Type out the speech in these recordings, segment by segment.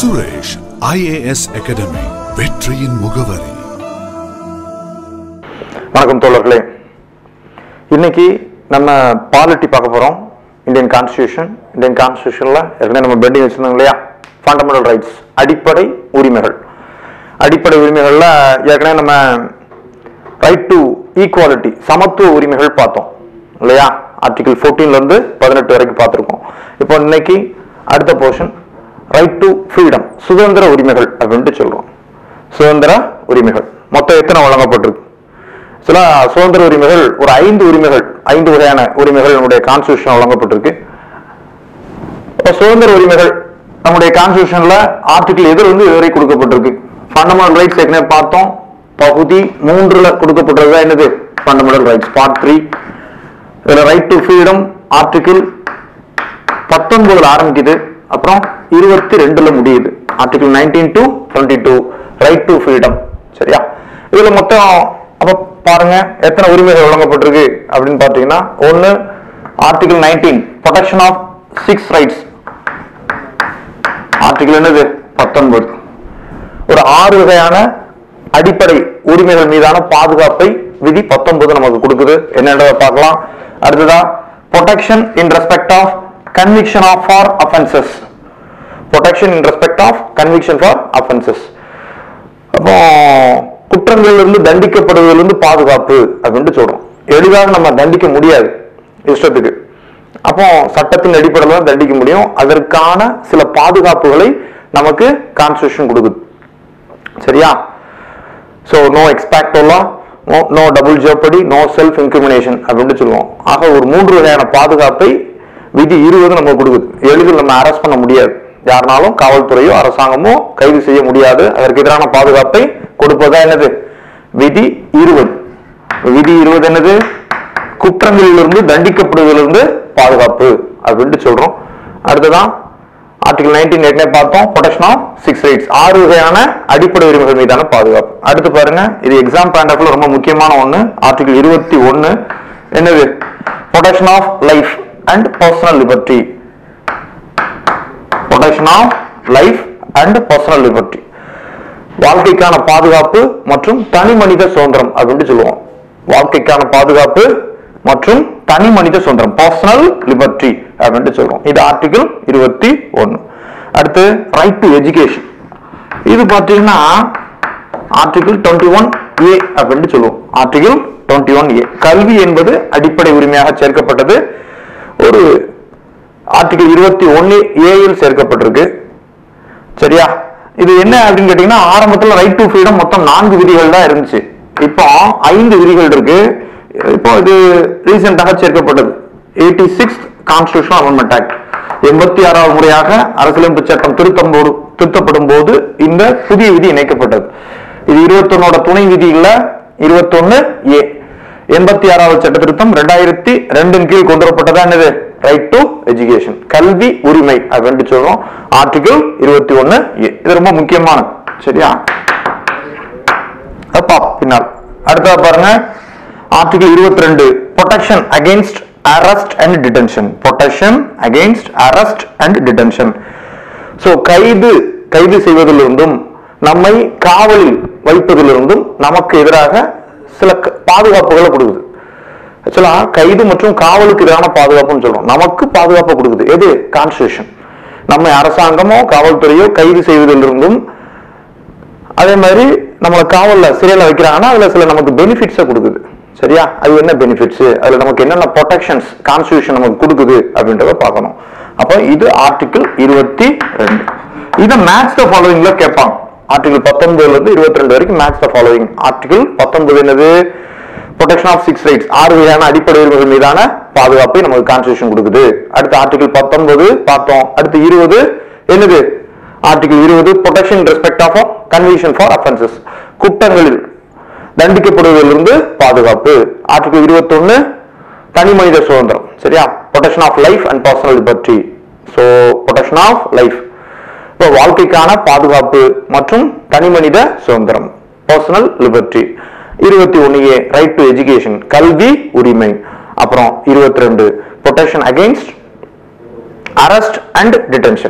Suresh IAS academy வெற்றியின் முகவரி வணக்கம் தோழர்களே இன்னைக்கு நம்ம பாலிட்டி பார்க்க போறோம் இந்தியன் கான்ஸ்டியூஷன் இந்தியன் கான்ஸ்டியூஷன்ல ஏற்கனவே நம்ம பெண்டிங் வச்சிருந்தோம் இல்லையா ஃபண்டமெண்டல் ரைட்ஸ் அடிப்படை உரிமைகள் அடிப்படை உரிமைகள்ல ஏற்கனவே நம்ம ரைட் டு ஈக்குவாலிட்டி சமத்துவ உரிமைகள் பார்த்தோம் இல்லையா ஆர்டிகல் 14 ல இருந்து பதினெட்டு வரைக்கும் பார்த்துருக்கோம் இப்போ இன்னைக்கு அடுத்த போர்ஷன் ரைட் டு ஃப்ரீடம் சுதந்திர உரிமைகள் அப்படின்ட்டு சொல்றோம் சுதந்திர உரிமைகள் மொத்தம் எத்தனை வழங்கப்பட்டிருக்கு சில சுதந்திர உரிமைகள் ஒரு ஐந்து உரிமைகள் ஐந்து வகையான உரிமைகள் நம்முடைய கான்ஸ்டியூஷன் வழங்கப்பட்டிருக்கு அப்ப சுதந்திர உரிமைகள் நம்முடைய கான்ஸ்டியூஷன்ல ஆர்டிகிள் எதில் இருந்து இதுவரை கொடுக்கப்பட்டிருக்கு ஃபண்டமெண்டல் ரைட்ஸ் ஏற்கனவே பார்த்தோம் பகுதி மூன்றுல கொடுக்கப்பட்டது தான் என்னது ஃபண்டமெண்டல் ரைட்ஸ் பார்ட் த்ரீ இதுல ரைட் டு ஃப்ரீடம் ஆர்டிகிள் பத்தொன்பதுல ஆரம்பிக்குது அப்புறம் இருபத்தி ரெண்டுல முடியுது article nineteen to twenty two right to freedom சரியா இதுல மொத்தம் அப்ப பாருங்க எத்தனை உரிமைகள் வழங்கப்பட்டிருக்கு அப்படின்னு பாத்தீங்கன்னா ஒன்னு article nineteen protection of six rights article என்னது பத்தொன்பது ஒரு ஆறு வகையான அடிப்படை உரிமைகள் மீதான பாதுகாப்பை விதி பத்தொன்பது நமக்கு கொடுக்குது என்னன்றதை பார்க்கலாம் அடுத்ததா protection in respect of conviction of for offences protection in respect of conviction for offences அப்போ குற்றங்களிலிருந்து தண்டிக்கப்படுவதிலிருந்து பாதுகாப்பு அப்படின்ட்டு சொல்றோம் எளிதாக நம்ம தண்டிக்க முடியாது இஷ்டத்துக்கு அப்போ சட்டத்தின் அடிப்படையில் தான் தண்டிக்க முடியும் அதற்கான சில பாதுகாப்புகளை நமக்கு கான்ஸ்டியூஷன் கொடுக்குது சரியா so no ex post facto law no no double jeopardy no self incrimination அப்படின்னு சொல்லுவோம் ஆக ஒரு மூன்று வகையான பாதுகாப்பை விதி இருபது நம்ம கொடுக்குது எளிதில் நம்ம அரெஸ்ட் பண்ண முடியாது யாருனாலும் காவல்துறையோ அரசாங்கமோ கைது செய்ய முடியாது அதற்கு எதிரான பாதுகாப்பை கொடுப்பதா என்னது விதி இருபது விதி இருபது என்னது குற்றங்களிலிருந்து தண்டிக்கப்படுவதிலிருந்து பாதுகாப்பு அப்படின்ட்டு சொல்றோம் அடுத்ததான் ஆர்டிகல் நைன்டீன் ஏற்கனவே பார்த்தோம் ப்ரொடெக்ஷன் ஆஃப் சிக்ஸ் ரைட்ஸ் ஆறு வகையான அடிப்படை உரிமைகள் மீதான பாதுகாப்பு அடுத்து பாருங்க இது எக்ஸாம் பாயிண்ட் ஆஃப் ரொம்ப முக்கியமான ஒண்ணு ஆர்டிகல் இருபத்தி ஒன்னு என்னது protection of life and personal liberty protection of life and personal liberty வாழ்க்கைக்கான பாதுகாப்பு மற்றும் தனி மனித சுதந்திரம் அப்படின்னு சொல்லுவோம் வாழ்க்கைக்கான பாதுகாப்பு மற்றும் தனி மனித சுதந்திரம் பர்சனல் லிபர்ட்டி அப்படின்னு சொல்றோம் இது ஆர்டிகிள் இருபத்தி ஒன்னு அடுத்து ரைட் டு எஜுகேஷன் இது பார்த்தீங்கன்னா ஆர்டிகிள் டுவெண்ட்டி ஒன் ஏ அப்படின்னு சொல்லுவோம் ஆர்டிகிள் டுவெண்ட்டி ஒன் ஏ கல்வி என்பது அடிப்படை உரிமையாக சேர்க்கப்பட்டது ஒரு ஆர்டிகிள் இருபத்தி ஒன்னு ஏயில் சேர்க்கப்பட்டிருக்கு சரியா இது என்ன அப்படின்னு கேட்டீங்கன்னா ஆரம்பத்துல ரைட் டு ஃப்ரீடம் மொத்தம் நான்கு விதிகள் தான் இருந்துச்சு இப்போ ஐந்து விதிகள் இருக்கு இப்போ இது ரீசெண்டாக சேர்க்கப்பட்டது eighty six constitution amendment act எண்பத்தி ஆறாவது முறையாக அரசியலமைப்பு சட்டம் திருத்தம் போது திருத்தப்படும் போது இந்த புதிய விதி இணைக்கப்பட்டது இது இருபத்தொன்னோட துணை விதி இல்ல இருபத்தொன்னு ஏ எண்பத்தி ஆறாவது சட்ட திருத்தம் ரெண்டாயிரத்தி ரெண்டின் கீழ் கொண்டு வரப்பட்டதா என்னது ரைட் டு எஜுகேஷன் கல்வி உரிமை அப்படின்னு சொல்றோம் ஆர்டிகிள் இருபத்தி ஒன்னு இது ரொம்ப முக்கியமானது சரியா அப்பா பின்னால் அடுத்தா பாருங்க ஆர்டிகிள் இருபத்தி ரெண்டு protection against arrest and detention protection against arrest and detention so கைது கைது செய்வதிலிருந்தும் நம்மை காவலில் வைப்பதிலிருந்தும் நமக்கு எதிராக சில க- பாதுகாப்புகளை கொடுக்குது ஆக்சுவலா கைது மற்றும் காவலுக்கு எதிரான பாதுகாப்புன்னு சொல்றோம் நமக்கு பாதுகாப்பு கொடுக்குது எது கான்ஸ்டியூஷன் நம்ம அரசாங்கமோ காவல்துறையோ கைது செய்வதிலிருந்தும் அதே மாதிரி நம்மளை காவல்ல சிறையில வைக்கிறாங்கன்னா அதுல சில நமக்கு பெனிஃபிட்ஸை கொடுக்குது சரியா அது என்ன பெனிஃபிட்ஸ் அதுல நமக்கு என்னென்ன ப்ரொடெக்ஷன்ஸ் கான்ஸ்டியூஷன் நமக்கு கொடுக்குது அப்படின்றத பார்க்கணும் அப்போ இது ஆர்டிகிள் இருபத்தி ரெண்டு இதை மேட்ச் த ஃபாலோவிங்ல கேட்பாங்க ஆர்டிகிள் பத்தொன்பதுல இருந்து இருபத்தி ரெண்டு வரைக்கும் மேட்ச் த ஃபாலோவிங் ஆர்டிகிள் பத்தொன்பது என்னது ப்ரொடெக்ஷன் ஆஃப் சிக்ஸ் ரைட்ஸ் ஆறு வகையான அடிப்படை உரிமைகள் மீதான பாதுகாப்பை நமக்கு கான்ஸ்டியூஷன் கொடுக்குது அடுத்து ஆர்டிகிள் பத்தொன்பது பார்த்தோம் அடுத்து இருபது என்னது ஆர்டிகிள் இருபது protection respect of conviction for offences குற்றங்களில் தண்டிக்கப்படுவதிலிருந்து பாதுகாப்பு ஆர்டிகிள் இருபத்தொன்னு தனி மனித சுதந்திரம் சரியா protection of life and personal liberty so protection of life இப்போ வாழ்க்கைக்கான பாதுகாப்பு மற்றும் தனி மனித சுதந்திரம் பர்சனல் லிபர்ட்டி இருபத்தி ஒன்னு ஏ ரைட் டு எஜுகேஷன் கல்வி உரிமை அப்புறம் இருபத்தி ரெண்டு protection against arrest and detention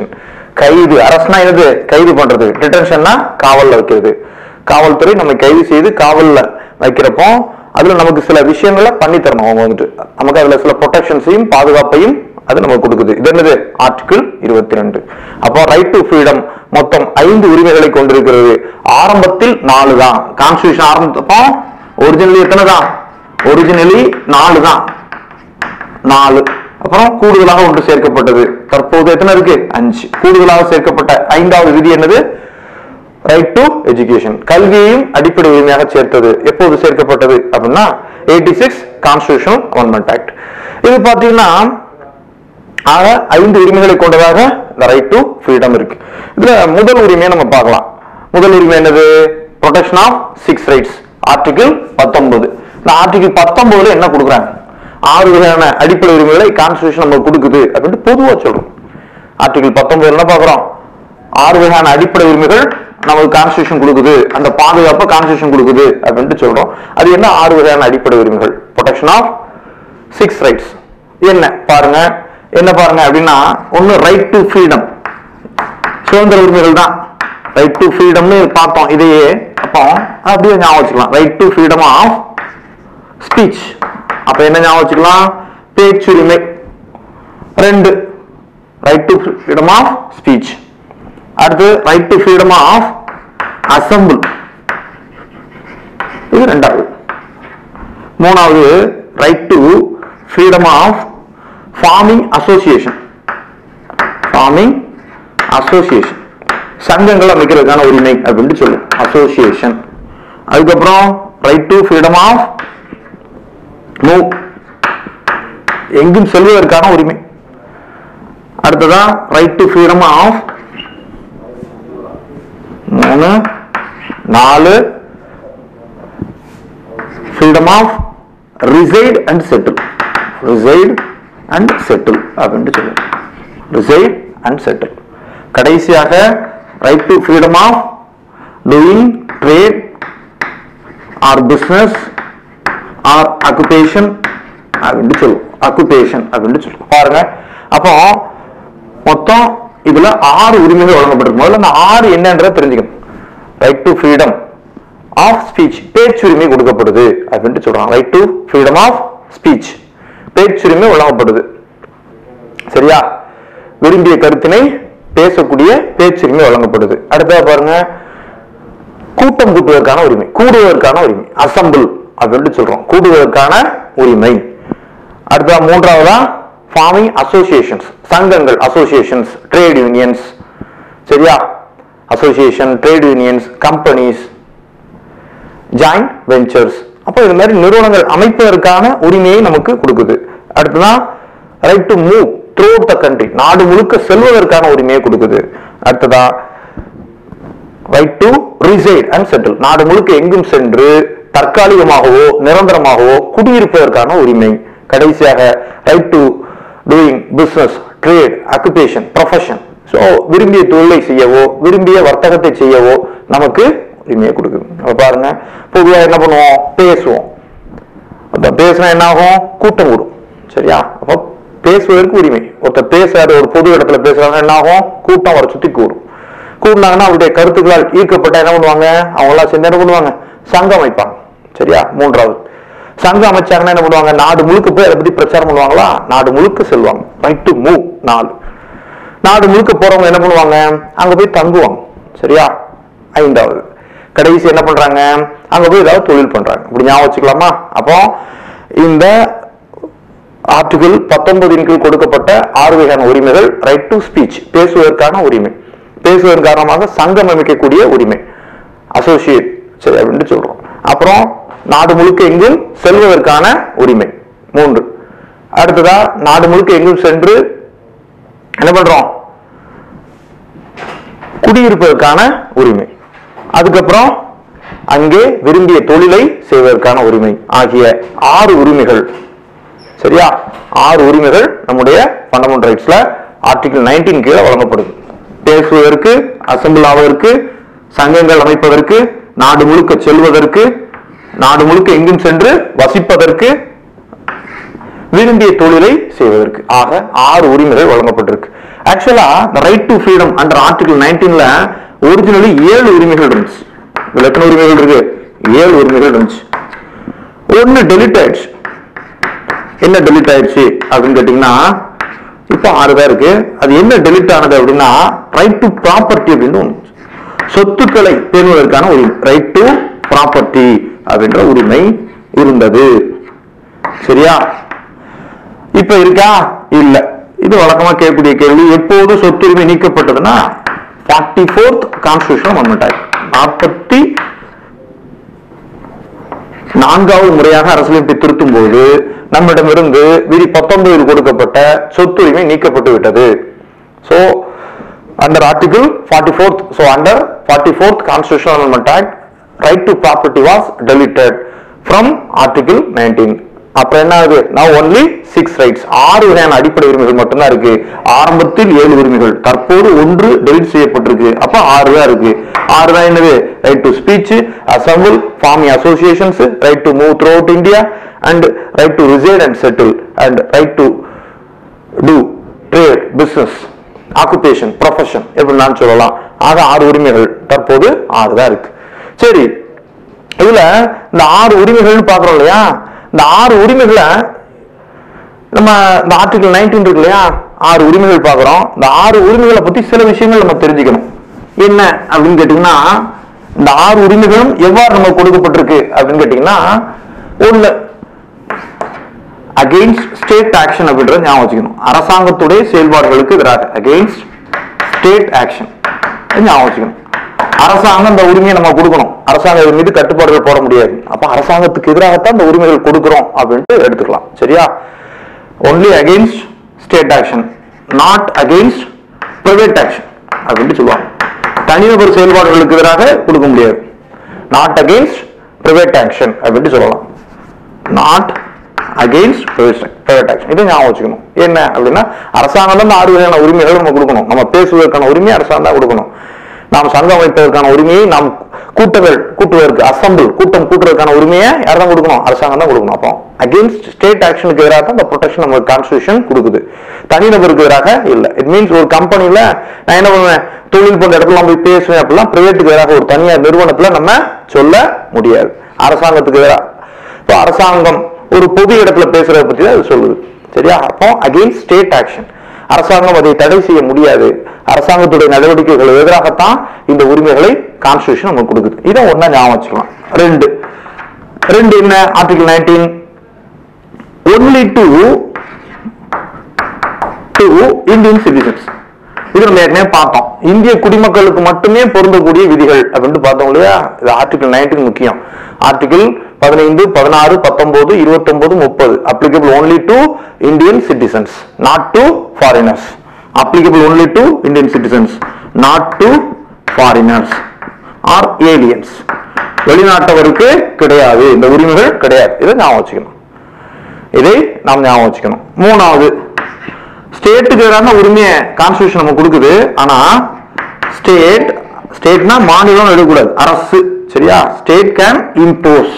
கைது அரசுனா என்னது கைது பண்றது டிடென்ஷன்னா காவல்ல வைக்கிறது காவல்துறை நம்மை கைது செய்து காவல்ல வைக்கிறப்போ அதுல நமக்கு சில விஷயங்களை பண்ணி தரணும் அவங்க வந்துட்டு நமக்கு அதுல சில ப்ரொடெக்ஷன்ஸையும் பாதுகாப்பையும் அது நமக்கு கொடுக்குது இது என்னது ஆர்டிகிள் இருபத்தி ரெண்டு அப்போ ரைட் டு ஃப்ரீடம் மொத்தம் ஐந்து உரிமைகளை கொண்டிருக்கிறது ஆரம்பத்தில் நாலு தான் கான்ஸ்டியூஷன் ஆரம்பத்தப்போ ஒரிஜினலி எத்தனை தான் ஒரிஜினலி நாலு தான் நாலு அப்புறம் கூடுதலாக ஒன்று சேர்க்கப்பட்டது தற்போது எத்தனை இருக்கு அஞ்சு கூடுதலாக சேர்க்கப்பட்ட ஐந்தாவது விதி என்னது ரைட் டு எஜுகேஷன் கல்வியையும் அடிப்படை உரிமையாக சேர்த்தது எப்போது சேர்க்கப்பட்டது அப்படின்னா eighty six constitutional amendment act இது பாத்தீங்கன்னா ஆக ஐந்து உரிமைகளை கொண்டதாக இந்த ரைட் டு ஃப்ரீடம் இருக்கு இதுல முதல் உரிமையை நம்ம பார்க்கலாம் முதல் உரிமை என்னது protection of six rights article பத்தொன்பது இந்த ஆர்டிகிள் பத்தொன்பதுல என்ன கொடுக்குறாங்க ஆறு வகையான அடிப்படை உரிமைகளை கான்ஸ்டியூஷன் நமக்கு கொடுக்குது அப்படின்ட்டு பொதுவா சொல்றோம் ஆர்டிகிள் பத்தொன்பது என்ன பார்க்குறோம் ஆறு வகையான அடிப்படை உரிமைகள் நமக்கு கான்ஸ்டியூஷன் கொடுக்குது அந்த பாதுகாப்பை கான்ஸ்டியூஷன் கொடுக்குது அப்படின்ட்டு சொல்றோம் அது என்ன ஆறு வகையான அடிப்படை உரிமைகள் ப்ரொடெக்ஷன் ஆஃப் சிக்ஸ் ரைட்ஸ் என்ன பாருங்க என்ன பாருங்க அப்படின்னா ஒன்னு ரைட் டு ஃப்ரீடம் சுதந்திர உரிமைகள் தான் ரைட் டு ஃப்ரீடம்னு பார்த்தோம் இதையே அப்போ அப்படியே ஞாபகம் வச்சுக்கலாம் right to freedom of speech அப்ப என்ன ஞாபகம் வச்சுக்கலாம் பேச்சுரிமை ரெண்டு right to freedom of speech அடுத்து right to freedom of assemble இது ரெண்டாவது மூணாவது right to freedom of forming association forming association சங்கங்கள் அமைக்கிறதுக்கான உரிமை அப்படின்னு சொல்லும் அசோசியேஷன் அதுக்கப்புறம் right to freedom of move எங்கும் செல்வதற்கான உரிமை அடுத்ததா ரைட் டு ஃப்ரீடம் ஆஃப் மூணு நாலு freedom of reside and settle reside and settle அப்படின்ட்டு சொல்லுவோம் ரிசைட் அண்ட் செட்டில் கடைசியாக right to freedom of doing trade or business or occupation அப்படின்னு சொல்லுவோம் அக்குபேஷன் அப்படின்னு சொல்லுவோம் பாருங்க அப்போ மொத்தம் இதுல ஆறு உரிமைகள் வழங்கப்பட்டிருக்கு முதல்ல அந்த ஆறு என்னன்றதை தெரிஞ்சுக்கணும் right to freedom of speech பேச்சுரிமை கொடுக்கப்படுது அப்படின்ட்டு சொல்றாங்க right to freedom of speech பேச்சுரிமை வழங்கப்படுது சரியா விரும்பிய கருத்தினை பேசக்கூடிய பேச்சுரிமை வழங்கப்படுது அடுத்ததா பாருங்க கூட்டம் கூட்டுவதற்கான உரிமை கூடுவதற்கான உரிமை அசம்பிள் அப்படின்ட்டு சொல்றோம் கூடுவதற்கான உரிமை அடுத்ததா மூன்றாவதா ஃபார்மிங் அசோசியேஷன்ஸ் சங்கங்கள் அசோசியேஷன்ஸ் ட்ரேட் யூனியன்ஸ் சரியா association trade unions companies joint ventures அப்போ இது மாதிரி நிறுவனங்கள் அமைப்பதற்கான உரிமையை நமக்கு கொடுக்குது அடுத்ததான் right to move through the country நாடு முழுக்க செல்வதற்கான உரிமையை கொடுக்குது அடுத்ததா right to reside and settle நாடு முழுக்க எங்கும் சென்று தற்காலிகமாகவோ நிரந்தரமாகவோ குடியிருப்பதற்கான உரிமை கடைசியாக right to doing business trade occupation profession so விரும்பிய தொழிலை செய்யவோ விரும்பிய வர்த்தகத்தை செய்யவோ நமக்கு உரிமையை கொடுக்குது அப்ப பாருங்க பொதுவாக என்ன பண்ணுவோம் பேசுவோம் அந்த பேசினா என்ன ஆகும் கூட்டம் கூடும் சரியா அப்போ பேசுவதற்கு உரிமை ஒருத்தர் பேசுறாரு ஒரு பொது இடத்துல பேசுறாங்க என்ன ஆகும் கூட்டம் வர சுத்தி கூடும் கூடினாங்கன்னா அவருடைய கருத்துக்களால் ஈர்க்கப்பட்ட என்ன பண்ணுவாங்க அவங்க எல்லாம் சேர்ந்து என்ன பண்ணுவாங்க சங்கம் அமைப்பாங்க சரியா மூன்றாவது சங்கம் அமைச்சாங்கன்னா என்ன பண்ணுவாங்க நாடு முழுக்க போய் அதை பத்தி பிரச்சாரம் பண்ணுவாங்களா நாடு முழுக்க செல்வாங்க ரைட் டு மூவ் நாலு நாடு முழுக்க போறவங்க என்ன பண்ணுவாங்க அங்க போய் தங்குவாங்க சரியா ஐந்தாவது கடைசி என்ன பண்றாங்க அங்க போய் ஏதாவது தொழில் பண்றாங்க இப்படி ஞாபகம் வச்சுக்கலாமா அப்போ இந்த ஆர்டிகிள் பத்தொன்பதின் கீழ் கொடுக்கப்பட்ட ஆறு வகையான உரிமைகள் ரைட் டு ஸ்பீச் பேசுவதற்கான உரிமை பேசுவதன் காரணமாக சங்கம் அமைக்கக்கூடிய உரிமை அசோசியேட் சரி அப்படின்னு சொல்றோம் அப்புறம் நாடு முழுக்க எங்கும் செல்வதற்கான உரிமை மூன்று அடுத்ததா நாடு முழுக்க எங்கும் சென்று என்ன பண்றோம் குடியிருப்பதற்கான உரிமை அதுக்கப்புறம் அங்கே விரும்பிய தொழிலை செய்வதற்கான உரிமை ஆகிய ஆறு உரிமைகள் சரியா ஆறு உரிமைகள் நம்முடைய ஃபண்டமெண்டல் ரைட்ஸ்ல ஆர்டிகல் நைன்டீன் கீழே வழங்கப்படுது பேசுவதற்கு அசம்பிள் ஆவதற்கு சங்கங்கள் அமைப்பதற்கு நாடு முழுக்க செல்வதற்கு நாடு முழுக்க எங்கும் சென்று வசிப்பதற்கு விரும்பிய தொழிலை செய்வதற்கு ஆக ஆறு உரிமைகள் வழங்கப்பட்டிருக்கு actually right to freedom under article நைன்டீன்ல ஒரிஜினலி ஏழு உரிமைகள் இருந்துச்சு இதுல எத்தனை உரிமைகள் இருக்கு ஏழு உரிமைகள் இருந்துச்சு ஒன்னு டெலிட் ஆயிடுச்சு என்ன டெலிட் ஆயிடுச்சு அப்படின்னு கேட்டீங்கன்னா இப்போ ஆறு தான் இருக்கு அது என்ன டெலிட் ஆனது அப்படின்னா ரைட் டு ப்ராப்பர்ட்டி அப்படின்னு ஒண்ணு சொத்துக்களை பேணுவதற்கான உரிமை ரைட் டு ப்ராப்பர்ட்டி அப்படின்ற உரிமை இருந்தது சரியா இப்ப இருக்கா இல்ல இது வழக்கமா கேட்கக்கூடிய கேள்வி எப்போது சொத்துரிமை நீக்கப்பட்டதுன்னா forty fourth constitution amendment act நாற்பத்தி நான்காவது முறையாக அரசியலமைப்பை திருத்தும் போது நம்மிடமிருந்து விதி பத்தொன்பதில் கொடுக்கப்பட்ட சொத்துரிமை நீக்கப்பட்டு விட்டது so under article forty fourth so under forty fourth constitution amendment act right to property was deleted from article nineteen அப்ப என்ன ஆகுது நான் ஒன்லி சிக்ஸ் ரைட்ஸ் ஆறு வகையான அடிப்படை உரிமைகள் மட்டும்தான் இருக்கு ஆரம்பத்தில் ஏழு உரிமைகள் தற்போது ஒன்று டெலிட் செய்யப்பட்டிருக்கு அப்ப ஆறு தான் இருக்கு ஆறு தான் என்னது right to speech assemble forming associations right to move throughout India and right to reside and settle and right to do trade business occupation profession எப்படி நான் சொல்லலாம் ஆக ஆறு உரிமைகள் தற்போது ஆறு தான் இருக்கு சரி இதுல இந்த ஆறு உரிமைகள்னு பாக்குறோம் இல்லையா இந்த ஆறு உரிமைகளை நம்ம இந்த ஆர்டிகல் நைன்டீன் இருக்கு இல்லையா ஆறு உரிமைகள் பார்க்குறோம் இந்த ஆறு உரிமைகளை பத்தி சில விஷயங்கள் நம்ம தெரிஞ்சுக்கணும் என்ன அப்படின்னு கேட்டீங்கன்னா இந்த ஆறு உரிமைகளும் எவ்வாறு நம்ம கொடுக்கப்பட்டிருக்கு அப்படின்னு கேட்டீங்கன்னா ஒண்ணு அகெயின்ஸ்ட் ஸ்டேட் ஆக்ஷன் அப்படின்றத ஞாபகம் வச்சுக்கணும் அரசாங்கத்துடைய செயல்பாடுகளுக்கு எதிராக அகெயின்ஸ்ட் ஸ்டேட் ஆக்ஷன் ஞாபகம் வச்சுக்கணும் அரசாங்கம் இந்த உரிமையை நம்ம கொடுக்கணும் அரசாங்கம் இது மீது கட்டுப்பாடுகள் போட முடியாது அப்ப அரசாங்கத்துக்கு எதிராகத்தான் இந்த உரிமைகள் கொடுக்கிறோம் அப்படின்ட்டு எடுத்துக்கலாம் சரியா only against state action not against private action அப்படின்ட்டு சொல்லுவாங்க தனிநபர் செயல்பாடுகளுக்கு எதிராக கொடுக்க முடியாது நாட் அகெயின்ஸ்ட் பிரைவேட் ஆக்ஷன் அப்படின்ட்டு சொல்லலாம் நாட் அகெயின்ஸ்ட் பிரைவேட் ஆக்ஷன் இதை ஞாபகம் வச்சுக்கணும் என்ன அப்படின்னா அரசாங்கம் தான் இந்த ஆறு வகையான உரிமைகளை நம்ம கொடுக்கணும் நம்ம பேசுவதற்கான உரிமையை அரசாங்கம் தான் கொடுக்கணும் நாம் சங்கம் அமைப்பதற்கான உரிமையை நாம் கூட்டங்கள் கூட்டுவதற்கு அசம்பிள் கூட்டம் கூட்டுறதுக்கான உரிமையை யார் தான் கொடுக்கணும் அரசாங்கம் தான் கொடுக்கணும் அப்போ அகெயின்ஸ்ட் ஸ்டேட் ஆக்ஷனுக்கு எதிராக தான் இந்த ப்ரொடெக்ஷன் நம்ம கான்ஸ்டியூஷன் கொடுக்குது தனிநபருக்கு எதிராக இல்ல இட் மீன்ஸ் ஒரு கம்பெனில நான் என்ன பண்ணுவேன் தொழில் போன்ற இடத்துல நான் போய் பேசுவேன் அப்படிலாம் பிரைவேட்டுக்கு எதிராக ஒரு தனியார் நிறுவனத்துல நம்ம சொல்ல முடியாது அரசாங்கத்துக்கு எதிராக இப்போ அரசாங்கம் ஒரு பொது இடத்துல பேசுறத பத்தி தான் இது சொல்லுது சரியா அப்போ அகெயின்ஸ்ட் ஸ்டேட் ஆக்ஷன் அரசாங்கம் அதை தடை செய்ய முடியாது அரசாங்கத்துடைய நடவடிக்கைகள் எதிராகத்தான் இந்த உரிமைகளை கான்ஸ்டியூஷன் நமக்கு கொடுக்குது இதை ஒண்ணா ஞாபகம் வச்சுக்கலாம் ரெண்டு ரெண்டு என்ன article nineteen only to to Indian citizens இது நம்ம ஏற்கனவே பார்த்தோம் இந்திய குடிமக்களுக்கு மட்டுமே பொருந்தக்கூடிய விதிகள் அப்படின்ட்டு பார்த்தோம் இல்லையா இது ஆர்டிகல் நைன்டீன் முக்கியம் ஆர்டிகல் பதினைந்து பதினாறு பத்தொன்பது இருபத்தொன்பது முப்பது applicable only to Indian citizens not to foreigners applicable only to Indian citizens not to foreigners or aliens வெளிநாட்டவருக்கு கிடையாது இந்த உரிமைகள் கிடையாது இதை ஞாபகம் வச்சுக்கணும் இதை நாம் ஞாபகம் வச்சுக்கணும் மூணாவது ஸ்டேட்டுக்கு எதிரான உரிமையை கான்ஸ்டியூஷன் நம்ம கொடுக்குது ஆனா ஸ்டேட் ஸ்டேட்னா மாநிலம் எடுக்கக்கூடாது அரசு சரியா state can impose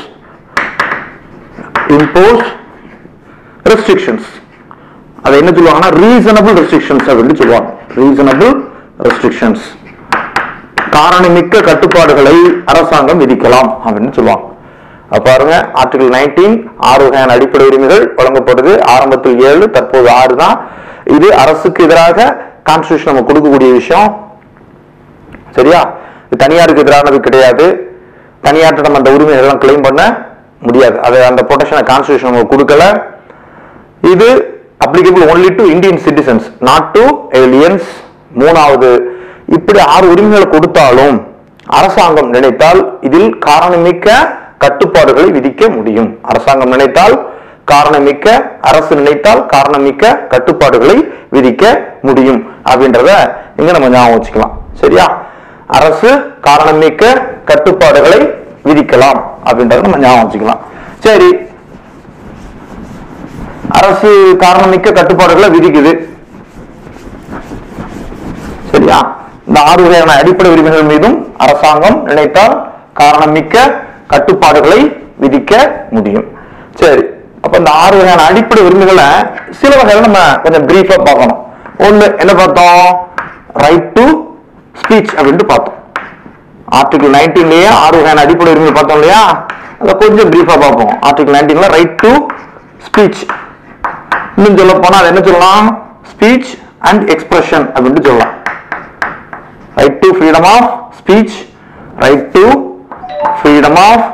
impose restrictions அதை என்ன சொல்லுவாங்கன்னா ரீசனபிள் ரெஸ்ட்ரிக்ஷன்ஸ் அப்படின்னு சொல்லுவாங்க ரீசனபிள் ரெஸ்ட்ரிக்ஷன்ஸ் காரணமிக்க கட்டுப்பாடுகளை அரசாங்கம் விதிக்கலாம் அப்படின்னு சொல்லுவாங்க அப்ப பாருங்க ஆர்டிகல் நைன்டீன் ஆறு வகையான அடிப்படை உரிமைகள் வழங்கப்படுது ஆரம்பத்தில் ஏழு தற்போது ஆறு தான் இது அரசுக்கு எதிராக கான்ஸ்டியூஷன் நம்ம கொடுக்கக்கூடிய விஷயம் சரியா இது தனியாருக்கு எதிரானது கிடையாது தனியார்ட்ட நம்ம அந்த உரிமைகள் எல்லாம் கிளைம் பண்ண முடியாது அது அந்த ப்ரொடெக்ஷனை கான்ஸ்டியூஷன் நம்ம கொடுக்கல இது applicable only to Indian citizens not to aliens மூணாவது இப்படி ஆறு உரிமைகளை கொடுத்தாலும் அரசாங்கம் நினைத்தால் இதில் காரணமிக்க கட்டுப்பாடுகளை விதிக்க முடியும் அரசாங்கம் நினைத்தால் காரணமிக்க அரசு நினைத்தால் காரணமிக்க கட்டுப்பாடுகளை விதிக்க முடியும் அப்படின்றத இங்க நம்ம ஞாபகம் வச்சுக்கலாம் சரியா அரசு காரணமிக்க கட்டுப்பாடுகளை விதிக்கலாம் அப்படின்றத நம்ம ஞாபகம் வச்சுக்கலாம் சரி அரசு காரணமிக்க கட்டுப்பாடுகளை விதிக்குது சரியா இந்த ஆறு வகையான அடிப்படை உரிமைகள் மீதும் அரசாங்கம் நினைத்தால் காரணமிக்க கட்டுப்பாடுகளை விதிக்க முடியும் சரி அப்ப இந்த ஆறு வகையான அடிப்படை உரிமைகளை சில வகையில நம்ம கொஞ்சம் பிரீஃபா பார்க்கணும் ஒண்ணு என்ன பார்த்தோம் ரைட் டு ஸ்பீச் அப்படின்ட்டு பார்த்தோம் ஆர்டிகல் நைன்டீன்லயே ஆறு வகையான அடிப்படை உரிமை பார்த்தோம் இல்லையா அதை கொஞ்சம் பிரீஃபா பார்ப்போம் ஆர்டிகல் நைன்டீன்ல ரைட் டு ஸ்பீச் இன்னும் சொல்ல போனா அது என்ன சொல்லலாம் ஸ்பீச் அண்ட் எக்ஸ்பிரஷன் அப்படின்ட்டு சொல்லலாம் right to freedom of speech right to freedom of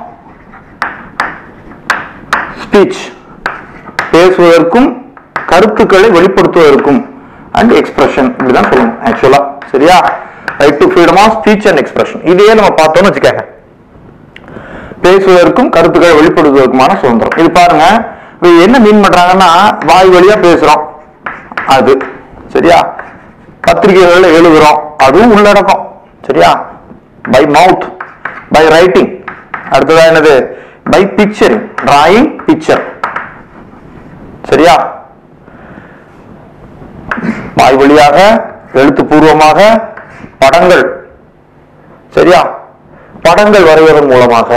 speech பேசுவதற்கும் கருத்துக்களை வெளிப்படுத்துவதற்கும் அண்ட் எக்ஸ்பிரஷன் இப்படிதான் சொல்லணும் ஆக்சுவலா சரியா right to freedom of speech and expression இதையே நம்ம பார்த்தோம்னு வச்சுக்கோங்க பேசுவதற்கும் கருத்துக்களை வெளிப்படுத்துவதற்குமான சுதந்திரம் இது பாருங்க இது என்ன மீன் பண்றாங்கன்னா வாய் வழியா பேசுறோம் அது சரியா பத்திரிகைகள்ல எழுதுறோம் அதுவும் உள்ளடக்கம் சரியா பை மவுத் பை ரைட்டிங் அடுத்ததா என்னது பை பிக்சரிங் டிராயிங் பிக்சர் சரியா வாய் வழியாக எழுத்துப்பூர்வமாக படங்கள் சரியா படங்கள் வரைவதன் மூலமாக